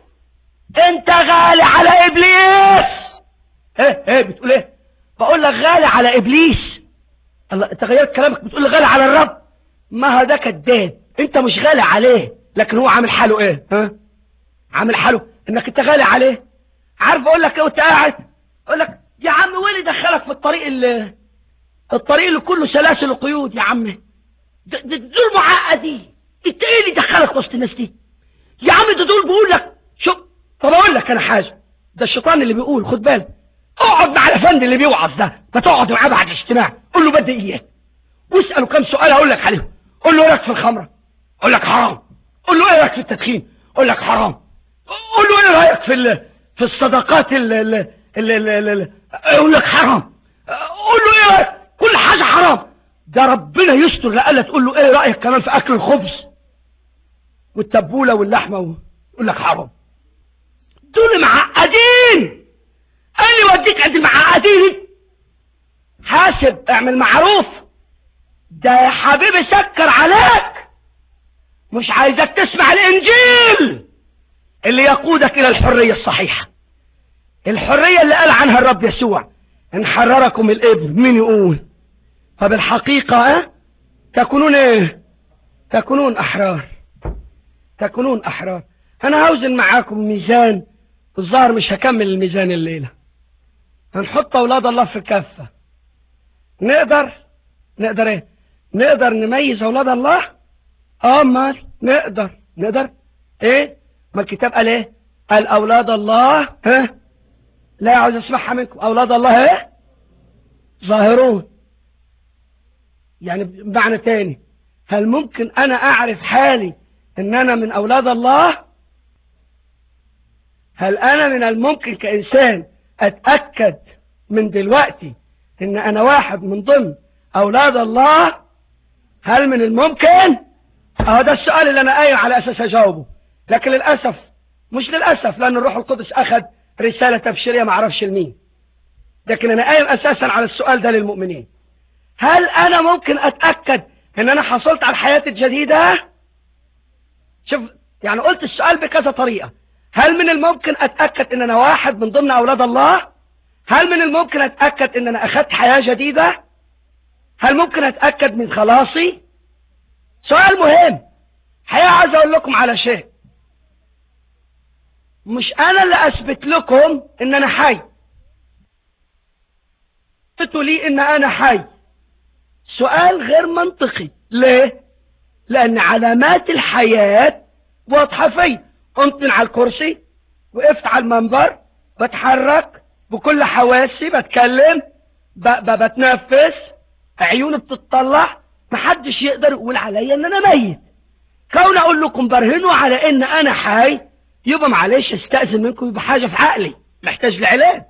أنت غالي على إبليس ايه ايه بتقول ايه بقول لك غالي على ابليس الله انت غيرت كلامك بتقول لي غالي على الرب ما هذا كذاب انت مش غالي عليه لكن هو عامل حاله ايه ها عامل حاله انك انت غالي عليه عارف اقول لك ايه وانت قاعد اقول لك يا عم وين اللي دخلك في الطريق اللي الطريق اللي كله سلاسل وقيود يا عم دول معقدين انت ايه اللي دخلك وسط الناس دي يا عم ده دول بيقول لك شوف طب اقول لك انا حاجه ده الشيطان اللي بيقول خد بالك اقعد مع الافندي اللي بيوعظ ده ما تقعد معاه بعد الاجتماع قول له بدي اياه واساله كم سؤال هقول لك عليهم قول له ايه رايك في الخمره اقول لك حرام قول له ايه رايك في التدخين اقول لك حرام قول له ايه رايك في ال... في الصدقات ال... ال... ال... ال... ال... ال... اقول لك حرام قول له ايه رايك كل حاجه حرام ده ربنا يستر لألا تقول له ايه رايك كمان في اكل الخبز والتبوله واللحمه و... يقول لك حرام دول معقدين قال لي وديك عند المعقدين حاسب اعمل معروف ده يا حبيبي سكر عليك مش عايزك تسمع الانجيل اللي يقودك الى الحرية الصحيحة الحرية اللي قال عنها الرب يسوع ان حرركم الابن مين يقول فبالحقيقة اه تكونون ايه تكونون احرار تكونون احرار انا هوزن معاكم ميزان الظاهر مش هكمل الميزان الليلة هنحط اولاد الله في كفة نقدر نقدر ايه نقدر نميز اولاد الله اه مال نقدر نقدر ايه ما الكتاب قال ايه قال اولاد الله ها لا عاوز اسمعها منكم اولاد الله ايه ظاهرون يعني بمعنى تاني هل ممكن انا اعرف حالي ان انا من اولاد الله هل انا من الممكن كانسان اتاكد من دلوقتي ان انا واحد من ضمن اولاد الله هل من الممكن اه ده السؤال اللي انا قايل على اساس اجاوبه لكن للاسف مش للاسف لان الروح القدس اخذ رساله تبشيريه ما اعرفش لمين لكن انا قايل اساسا على السؤال ده للمؤمنين هل انا ممكن اتاكد ان انا حصلت على الحياه الجديده شوف يعني قلت السؤال بكذا طريقه هل من الممكن اتاكد ان انا واحد من ضمن اولاد الله هل من الممكن اتاكد ان انا اخذت حياه جديده هل ممكن اتاكد من خلاصي سؤال مهم حقيقة عايز اقول لكم على شيء مش انا اللي اثبت لكم ان انا حي قلتوا لي ان انا حي سؤال غير منطقي ليه لان علامات الحياة واضحة في قمت من على الكرسي وقفت على المنبر بتحرك بكل حواسي بتكلم ب ب بتنفس عيوني بتطلع محدش يقدر يقول عليا ان انا ميت كون اقول لكم برهنوا على ان انا حي يبقى معلش استأذن منكم يبقى حاجة في عقلي محتاج لعلاج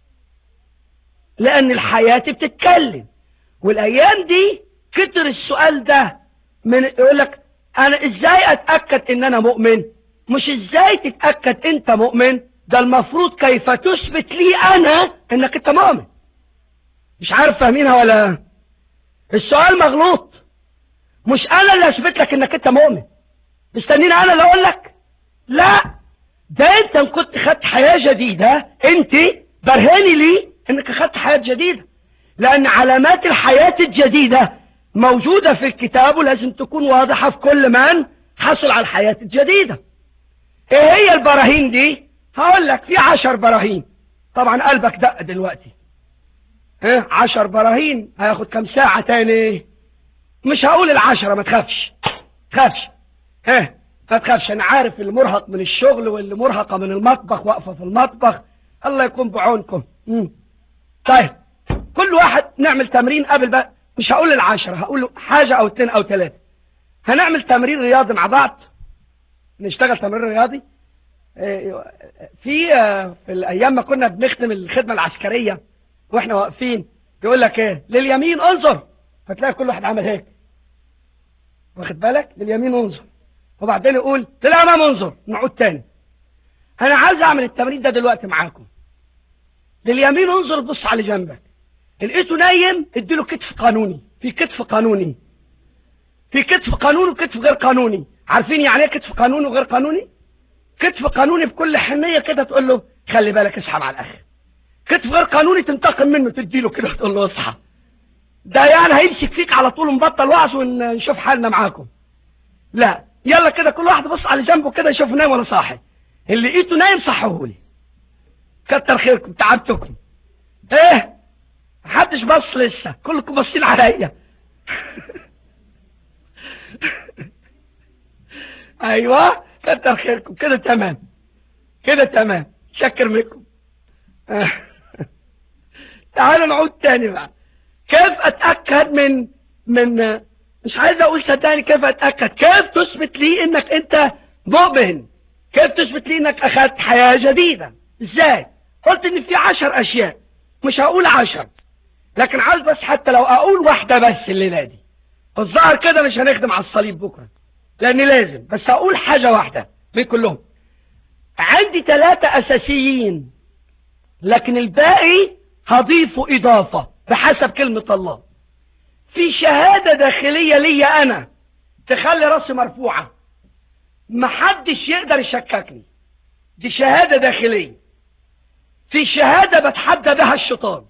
لان الحياة بتتكلم والايام دي كتر السؤال ده من يقول لك انا ازاي اتأكد ان انا مؤمن مش ازاي تتأكد انت مؤمن ده المفروض كيف تثبت لي انا انك انت مؤمن مش عارف فاهمينها ولا السؤال مغلوط مش انا اللي اثبت لك انك انت مؤمن مستنيني انا اللي اقول لك لا ده انت ان كنت خدت حياة جديدة انت برهاني لي انك خدت حياة جديدة لان علامات الحياة الجديدة موجودة في الكتاب ولازم تكون واضحة في كل من حصل على الحياة الجديدة ايه هي البراهين دي هقول لك في عشر براهين طبعا قلبك دق دلوقتي ها عشر براهين هياخد كم ساعة تاني مش هقول العشرة ما تخافش تخافش ها ما تخافش انا عارف اللي مرهق من الشغل واللي مرهقة من المطبخ واقفة في المطبخ الله يكون بعونكم مم. طيب كل واحد نعمل تمرين قبل بقى مش هقول العشرة هقول حاجة او اتنين او تلاتة هنعمل تمرين رياضي مع بعض نشتغل تمرين رياضي في في الايام ما كنا بنخدم الخدمة العسكرية واحنا واقفين يقول لك ايه لليمين انظر فتلاقي كل واحد عمل هيك واخد بالك لليمين انظر وبعدين يقول للامام انظر نعود تاني انا عايز اعمل التمرين ده دلوقتي معاكم لليمين انظر بص على جنبك لقيته نايم اديله كتف قانوني في كتف قانوني في كتف قانوني وكتف غير قانوني عارفين يعني ايه كتف قانوني وغير قانوني كتف قانوني بكل حنيه كده تقول له خلي بالك اسحب على الاخر كتف غير قانوني تنتقم منه تديله كده تقول له اصحى ده يعني هيمسك فيك على طول مبطل وعظ ونشوف حالنا معاكم لا يلا كده كل واحد بص على جنبه كده يشوف نايم ولا صاحي اللي لقيته نايم صحوهولي كتر خيركم تعبتكم ايه محدش بص لسه كلكم باصين عليا ايوه كتر خيركم كده تمام كده تمام شكر منكم تعالوا نعود تاني بقى كيف اتاكد من من مش عايز اقول صدقني كيف اتاكد كيف تثبت لي انك انت مؤمن كيف تثبت لي انك اخذت حياه جديده ازاي قلت ان في عشر اشياء مش هقول عشر لكن عاوز بس حتى لو اقول واحده بس الليله دي الظاهر كده مش هنخدم على الصليب بكره لاني لازم بس هقول حاجه واحده من كلهم عندي ثلاثه اساسيين لكن الباقي هضيفه اضافه بحسب كلمه الله في شهاده داخليه ليا انا تخلي راسي مرفوعه محدش يقدر يشككني دي شهاده داخليه في شهاده بتحدى بها الشيطان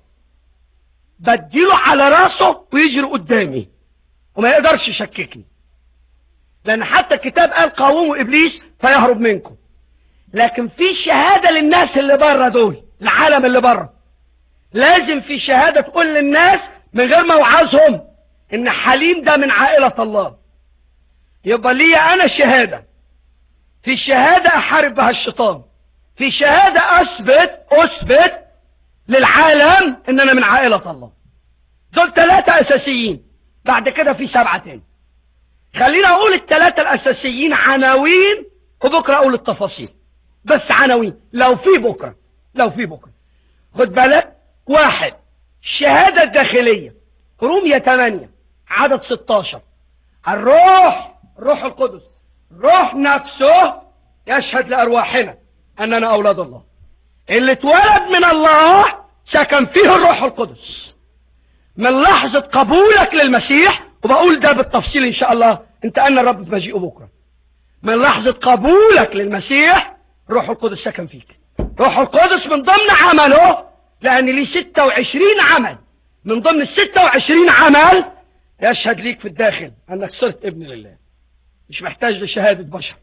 بديله على راسه ويجري قدامي وما يقدرش يشككني لان حتى الكتاب قال قاوموا ابليس فيهرب منكم لكن في شهاده للناس اللي بره دول العالم اللي بره لازم في شهاده تقول للناس من غير ما اوعظهم ان حليم ده من عائله الله يبقى ليا انا شهاده في شهاده احارب بها الشيطان في شهاده اثبت اثبت للعالم ان انا من عائله الله دول ثلاثه اساسيين بعد كده في سبعه تاني خلينا اقول الثلاثه الاساسيين عناوين وبكره اقول التفاصيل بس عناوين لو في بكره لو في بكره خد بالك واحد الشهاده الداخليه رومية 8 عدد 16 الروح الروح القدس روح نفسه يشهد لارواحنا اننا اولاد الله اللي اتولد من الله سكن فيه الروح القدس من لحظة قبولك للمسيح وبقول ده بالتفصيل ان شاء الله انت ان الرب في مجيئه بكرة من لحظة قبولك للمسيح روح القدس سكن فيك روح القدس من ضمن عمله لان ليه 26 عمل من ضمن ال 26 عمل يشهد ليك في الداخل انك صرت ابن لله مش محتاج لشهادة بشر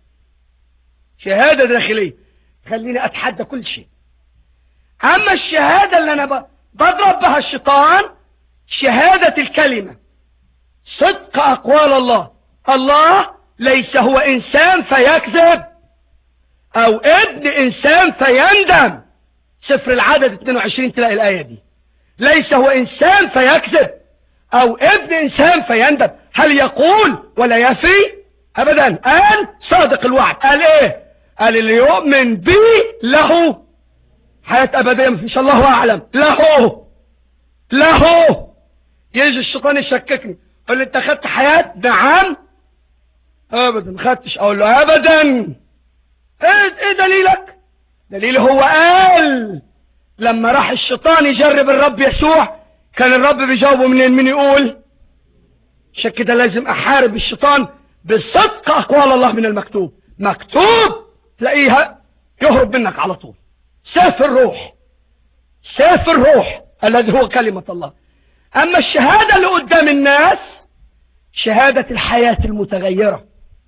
شهادة داخلية خليني اتحدى كل شيء اما الشهادة اللي انا بضرب بها الشيطان شهادة الكلمة صدق اقوال الله الله ليس هو انسان فيكذب او ابن انسان فيندم سفر العدد 22 تلاقي الاية دي ليس هو انسان فيكذب او ابن انسان فيندم هل يقول ولا يفي ابدا قال صادق الوعد قال ايه قال اللي يؤمن بي له حياة ابدية مفيش الله اعلم له له يجي الشيطان يشككني يقول لي انت خدت حياة نعم ابدا ما خدتش اقول له ابدا ايه ايه دليلك دليل هو قال لما راح الشيطان يجرب الرب يسوع كان الرب بيجاوبه منين من يقول عشان كده لازم احارب الشيطان بصدق اقوال الله من المكتوب مكتوب تلاقيها يهرب منك على طول سيف الروح سيف الروح الذي هو كلمة الله اما الشهادة اللي قدام الناس شهادة الحياة المتغيرة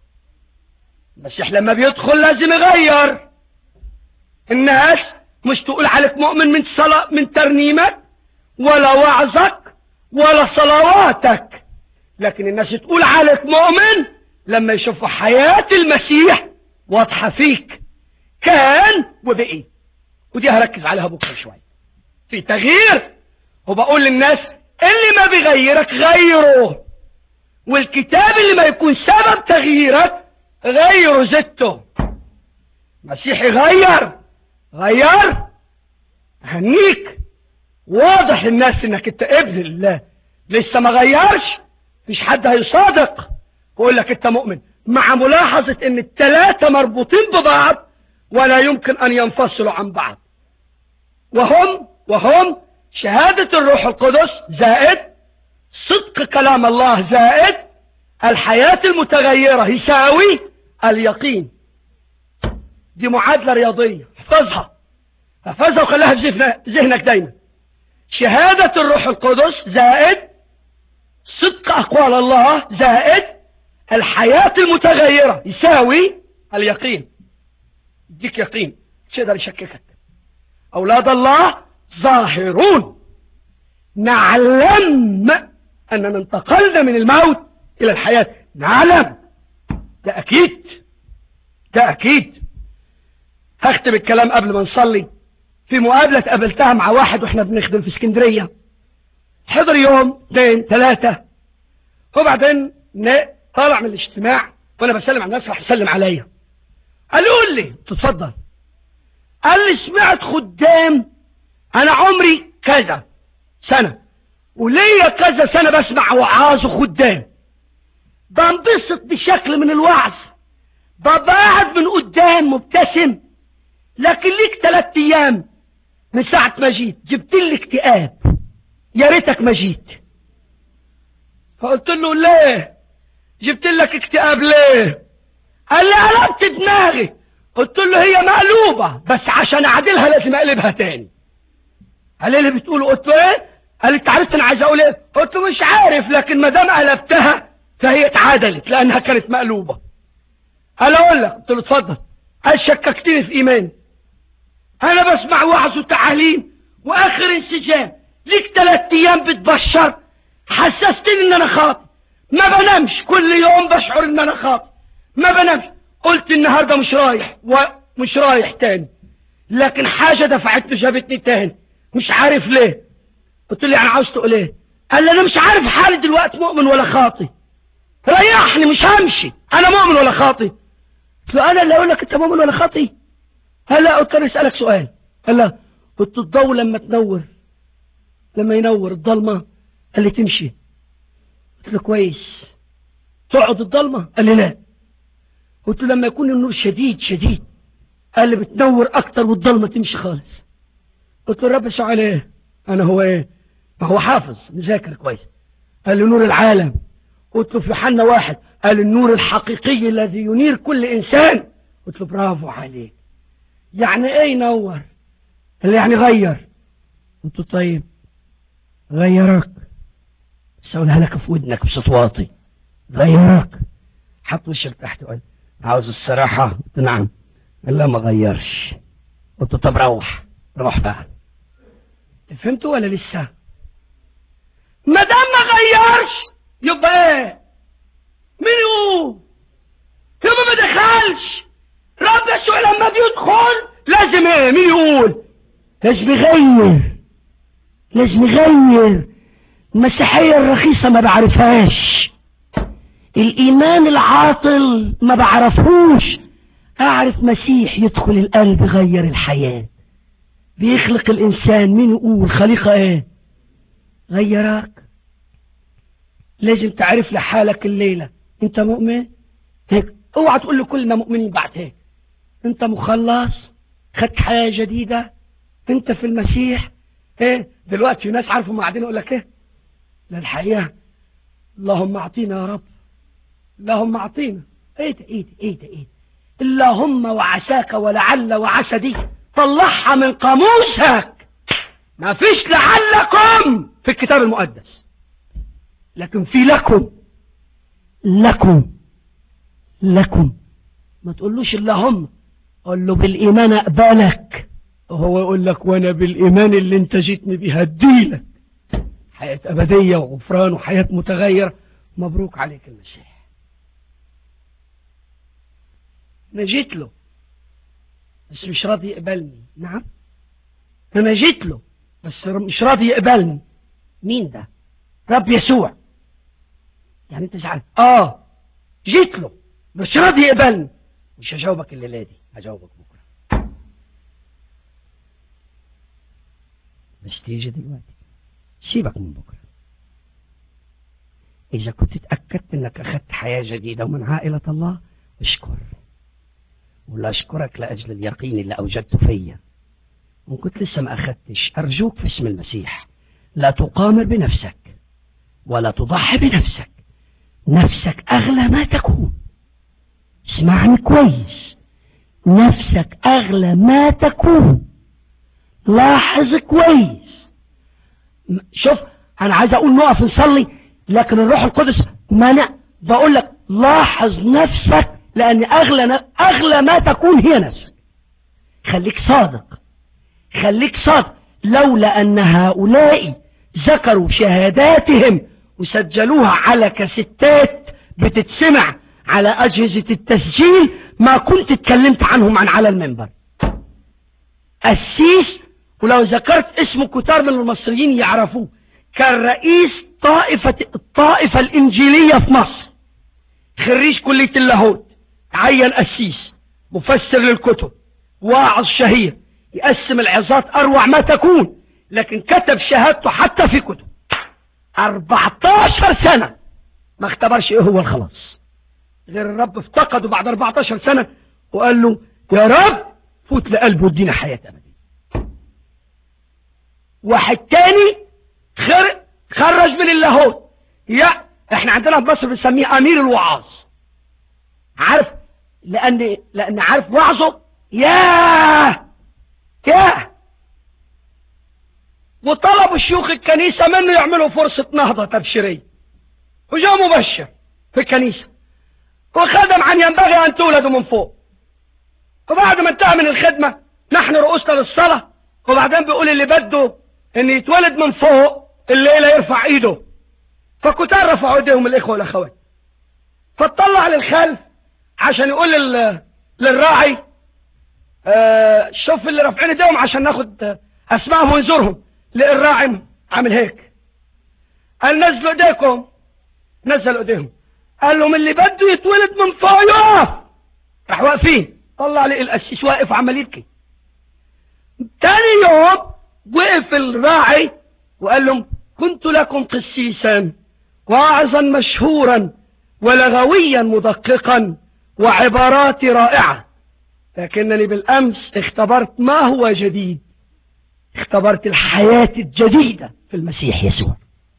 المسيح لما بيدخل لازم يغير الناس مش تقول عليك مؤمن من صلاة من ترنيمك ولا وعظك ولا صلواتك لكن الناس تقول عليك مؤمن لما يشوفوا حياة المسيح واضحة فيك كان وبقي ودي هركز عليها بكرة شوية في تغيير وبقول للناس اللي ما بيغيرك غيره والكتاب اللي ما يكون سبب تغييرك غيره زته مسيح يغير غير هنيك واضح الناس انك انت ابن الله لسه ما غيرش مش حد هيصادق ويقول لك انت مؤمن مع ملاحظة ان التلاتة مربوطين ببعض ولا يمكن ان ينفصلوا عن بعض وهم وهم شهادة الروح القدس زائد صدق كلام الله زائد الحياة المتغيرة يساوي اليقين دي معادلة رياضية احفظها احفظها وخليها في ذهنك دايما شهادة الروح القدس زائد صدق أقوال الله زائد الحياة المتغيرة يساوي اليقين يديك يقين مش يقدر يشككك أولاد الله ظاهرون نعلم أننا انتقلنا من الموت إلى الحياة نعلم ده أكيد ده أكيد هختم الكلام قبل ما نصلي في مقابلة قابلتها مع واحد واحنا بنخدم في اسكندرية حضر يوم اثنين ثلاثة وبعدين نا- طالع من الاجتماع وانا بسلم على الناس راح يسلم عليا قال لي قول لي تتفضل قال لي سمعت خدام انا عمري كذا سنة وليا كذا سنة بسمع وعاظ وخدام بنبسط بشكل من الوعظ ببقى قاعد من قدام مبتسم لكن ليك ثلاث ايام من ساعة ما جيت جبت لي اكتئاب يا ريتك ما جيت فقلت له ليه جبت لك اكتئاب ليه قال لي قلبت دماغي قلت له هي مقلوبة بس عشان اعدلها لازم اقلبها تاني قال لي اللي بتقوله قلت له ايه قال لي انت عرفت انا عايز اقول ايه قلت له مش عارف لكن ما دام قلبتها فهي اتعدلت لانها كانت مقلوبة قال اقول لك قلت له اتفضل قال شككتني في ايماني انا بسمع وعظ وتعاليم واخر انسجام ليك ثلاث ايام بتبشر حسستني ان انا خاطئ ما بنامش كل يوم بشعر ان انا خاطئ ما بنامش قلت النهارده مش رايح ومش رايح تاني لكن حاجة دفعتني جابتني تاني مش عارف ليه قلت له يعني عاوز تقول ايه قال لي انا مش عارف حالي دلوقتي مؤمن ولا خاطي ريحني مش همشي انا مؤمن ولا خاطي قلت له انا اللي اقول لك انت مؤمن ولا خاطي قال لا قلت له اسالك سؤال قال لا قلت الضوء لما تنور لما ينور الضلمه قال لي تمشي قلت له كويس تقعد الضلمه قال لي لا قلت له لما يكون النور شديد شديد قال لي بتنور اكتر والضلمه تمشي خالص قلت له رب يسوع على ايه انا هو ايه ما هو حافظ مذاكر كويس قال لي نور العالم قلت له في يوحنا واحد قال النور الحقيقي الذي ينير كل انسان قلت له برافو عليك يعني ايه ينور اللي يعني غير قلت له طيب غيرك بس اقولها لك في ودنك بصوت واطي غيرك حط وشك تحت وقال عاوز الصراحة قلت نعم قال لا ما غيرش قلت طب روح روح بقى فهمتوا ولا لسه ما دام ما غيرش يبقى ايه مين يقول يبقى ما دخلش رب يسوع لما بيدخل لازم ايه مين يقول لازم يغير لازم يغير المسيحية الرخيصة ما بعرفهاش الإيمان العاطل ما بعرفهوش أعرف مسيح يدخل القلب يغير الحياة بيخلق الإنسان مين يقول خليقة إيه غيرك لازم تعرف لحالك الليلة أنت مؤمن هيك اوعى تقول لي كلنا مؤمنين بعد هيك أنت مخلص خدت حياة جديدة أنت في المسيح إيه دلوقتي في ناس عارفوا ما قاعدين يقول لك إيه لا الحقيقة اللهم أعطينا يا رب اللهم أعطينا إيه ده إيه ده إيه ده إيه ده اللهم وعساك ولعل وعسى دي طلعها من قاموسك ما فيش لعلكم في الكتاب المقدس لكن في لكم لكم لكم ما تقولوش اللهم قول له بالإيمان أقبلك وهو يقول لك وأنا بالإيمان اللي انت جيتني بيه هديلك حياة أبدية وغفران وحياة متغيرة مبروك عليك المسيح أنا جيت له بس مش راضي يقبلني نعم أنا جيت له بس مش راضي يقبلني مين ده رب يسوع يعني انت زعلان اه جيت له مش راضي يقبلني مش هجاوبك الليله دي هجاوبك بكره مش تيجي دلوقتي سيبك من بكره اذا كنت اتاكدت انك اخذت حياه جديده ومن عائله الله اشكر ولا اشكرك لاجل اليقين اللي اوجدته فيا وان كنت لسه ما اخذتش ارجوك في اسم المسيح لا تقامر بنفسك ولا تضحي بنفسك نفسك اغلى ما تكون اسمعني كويس نفسك اغلى ما تكون لاحظ كويس شوف انا عايز اقول نقف نصلي لكن الروح القدس منع بقول لك لاحظ نفسك لان اغلى اغلى ما تكون هي نفسك خليك صادق خليك صادق لولا ان هؤلاء ذكروا شهاداتهم وسجلوها على كاسيتات بتتسمع على اجهزة التسجيل ما كنت اتكلمت عنهم عن على المنبر السيس ولو ذكرت اسمه كتار من المصريين يعرفوه كان رئيس طائفة الطائفة الإنجيلية في مصر خريج كلية اللاهوت عين قسيس مفسر للكتب واعظ شهير يقسم العظات أروع ما تكون لكن كتب شهادته حتى في كتب 14 سنة ما اختبرش ايه هو الخلاص غير الرب افتقده بعد 14 سنة وقال له يا رب فوت لقلبه وادينا حياة أبدية واحد تاني خر... خرج من اللاهوت يا احنا عندنا في مصر بنسميه امير الوعاظ عارف لان لان عارف وعظه ياه ياه وطلبوا شيوخ الكنيسة منه يعملوا فرصة نهضة تبشيرية وجاء مبشر في الكنيسة وخدم عن ينبغي أن تولدوا من فوق وبعد ما انتهى من الخدمة نحن رؤوسنا للصلاة وبعدين بيقول اللي بده ان يتولد من فوق الليلة يرفع ايده فكتار رفعوا ايديهم الاخوة والاخوات فاطلع للخلف عشان يقول لل... للراعي آه شوف اللي رافعين ايديهم عشان ناخد اسمائهم ونزورهم لقى الراعي عامل هيك قال نزلوا ايديكم نزلوا ايديهم قال لهم اللي بده يتولد من فوق يقف راح واقفين طلع لي القسيس واقف عمال يبكي تاني يوم وقف الراعي وقال لهم كنت لكم قسيسا واعظا مشهورا ولغويا مدققا وعباراتي رائعة لكنني بالأمس اختبرت ما هو جديد اختبرت الحياة الجديدة في المسيح يسوع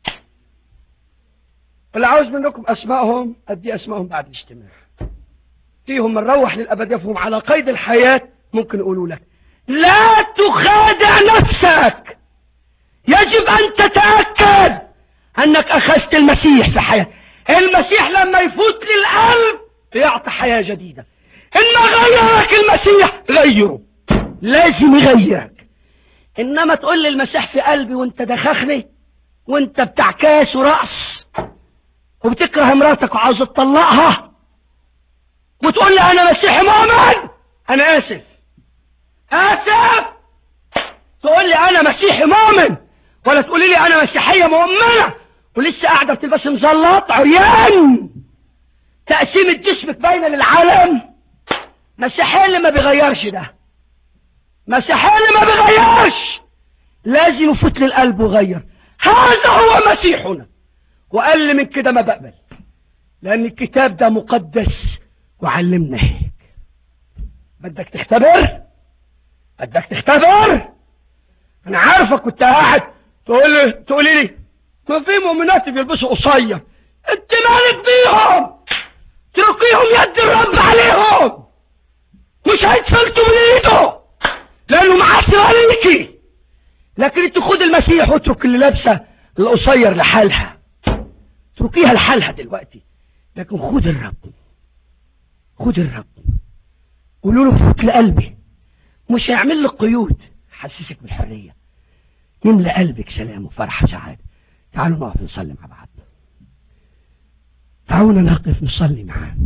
اللي عاوز منكم أسمائهم أدي أسمائهم بعد الاجتماع فيهم من روح للأبد يفهم على قيد الحياة ممكن يقولوا لك لا تخادع نفسك يجب أن تتأكد أنك أخذت المسيح في حياة المسيح لما يفوت للقلب يعطي حياة جديدة إن غيرك المسيح غيره لازم يغيرك إنما تقول لي المسيح في قلبي وانت دخخني وانت بتاع كاس ورأس وبتكره مراتك وعاوز تطلقها وتقول لي أنا مسيحي مؤمن أنا آسف آسف تقول لي أنا مسيحي مؤمن ولا تقولي لي أنا مسيحية مؤمنة ولسه قاعدة بتلبس مزلط عريان تقسيمة جسمك باينة للعالم مسيحي اللي ما بيغيرش ده مسيحي اللي ما بيغيرش لازم يفوت للقلب ويغير هذا هو مسيحنا وقال من كده ما بقبل لأن الكتاب ده مقدس وعلمنا هيك بدك تختبر بدك تختبر انا عارفك كنت قاعد تقول لي تقولي لي ما في مؤمنات بيلبسوا قصير انت مالك بيهم تركيهم يد الرب عليهم مش هيتفلتوا من ايده لانه معسر عليكي لكن انت خد المسيح واترك اللي لابسه القصير لحالها اتركيها لحالها دلوقتي لكن خد الرب خد الرب قولوا له فوت لقلبي مش هيعمل لك قيود حسسك بالحرية يملى قلبك سلام وفرح وسعادة تعالوا نقف نصلي مع بعض تعالوا نقف نصلي معاه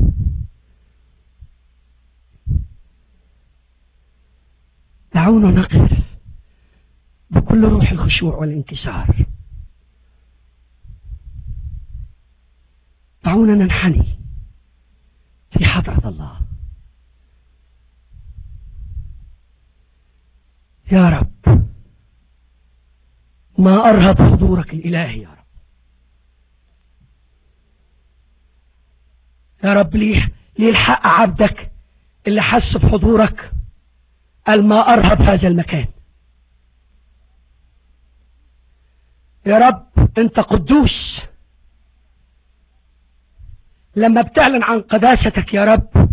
دعونا نقف بكل روح الخشوع والانكسار دعونا ننحني في حضرة الله يا رب ما أرهب حضورك الإلهي يا رب يا رب ليه ليه الحق عبدك اللي حس بحضورك قال ما أرهب هذا المكان يا رب انت قدوس لما بتعلن عن قداستك يا رب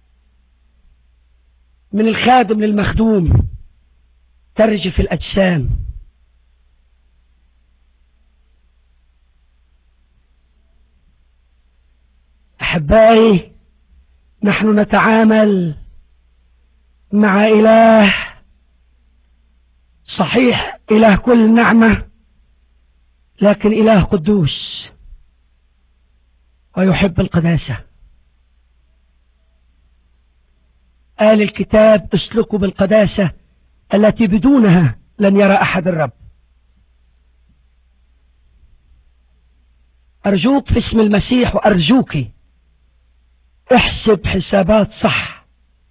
من الخادم للمخدوم ترجف الأجسام أحبائي نحن نتعامل مع إله صحيح إله كل نعمة لكن إله قدوس ويحب القداسة قال الكتاب اسلكوا بالقداسة التي بدونها لن يرى أحد الرب أرجوك في اسم المسيح وأرجوك احسب حسابات صح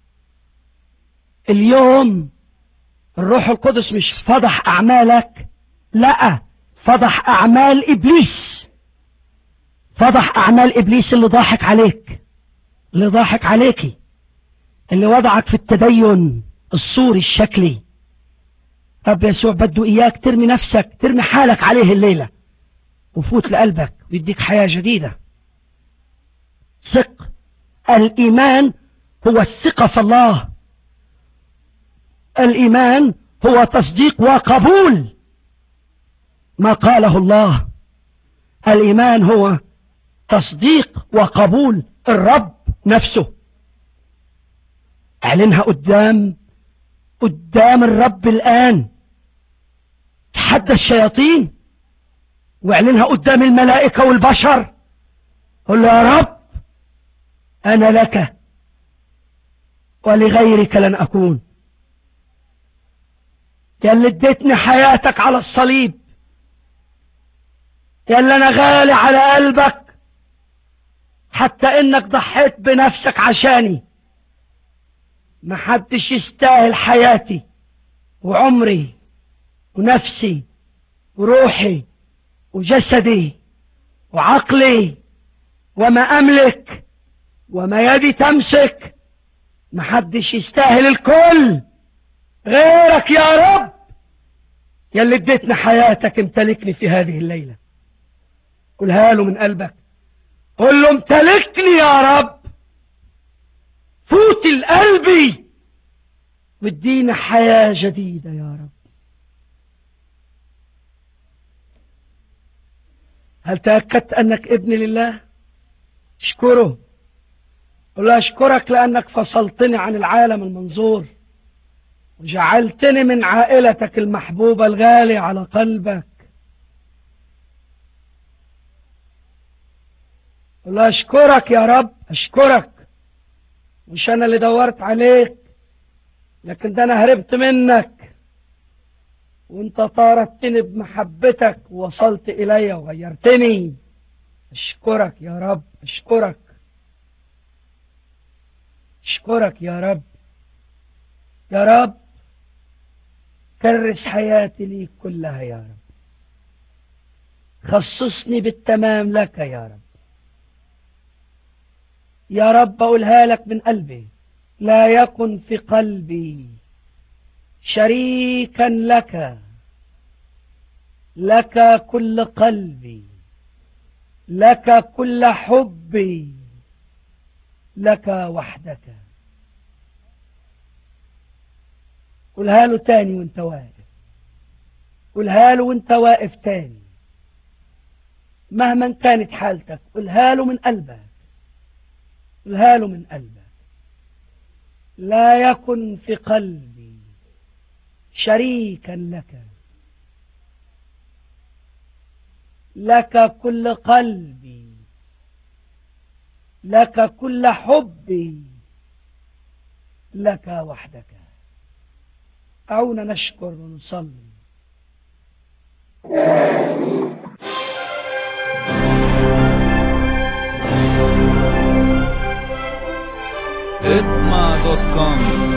اليوم الروح القدس مش فضح اعمالك لا فضح اعمال ابليس فضح اعمال ابليس اللي ضاحك عليك اللي ضاحك عليكي اللي وضعك في التدين الصوري الشكلي طب يسوع بده اياك ترمي نفسك ترمي حالك عليه الليلة وفوت لقلبك ويديك حياة جديدة ثق الايمان هو الثقة في الله الايمان هو تصديق وقبول ما قاله الله الايمان هو تصديق وقبول الرب نفسه اعلنها قدام قدام الرب الآن تحدى الشياطين واعلنها قدام الملائكة والبشر قل له يا رب أنا لك ولغيرك لن أكون يا اللي اديتني حياتك على الصليب يا اللي أنا غالي على قلبك حتى إنك ضحيت بنفسك عشاني ما حدش يستاهل حياتي وعمري ونفسي وروحي وجسدي وعقلي وما أملك وما يدي تمسك ما حدش يستاهل الكل غيرك يا رب يا اللي اديتني حياتك امتلكني في هذه الليلة قولها له من قلبك قل له امتلكني يا رب فوت القلبي وادينا حياة جديدة يا رب هل تأكدت أنك ابن لله اشكره قل له أشكرك لأنك فصلتني عن العالم المنظور وجعلتني من عائلتك المحبوبة الغالية على قلبك قل له أشكرك يا رب أشكرك مش أنا اللي دورت عليك لكن ده أنا هربت منك وانت طاردتني بمحبتك ووصلت إلي وغيرتني أشكرك يا رب أشكرك أشكرك يا رب يا رب كرس حياتي ليك كلها يا رب خصصني بالتمام لك يا رب يا رب أقولها لك من قلبي لا يكن في قلبي شريكا لك لك كل قلبي لك كل حبي لك وحدك قولها له تاني وانت واقف قولها له وانت واقف تاني مهما كانت حالتك قولها له من قلبك قولها له من قلبك لا يكن في قلبي شريكا لك لك كل قلبي لك كل حبي لك وحدك أعونا نشكر ونصلي اسمع دوت كوم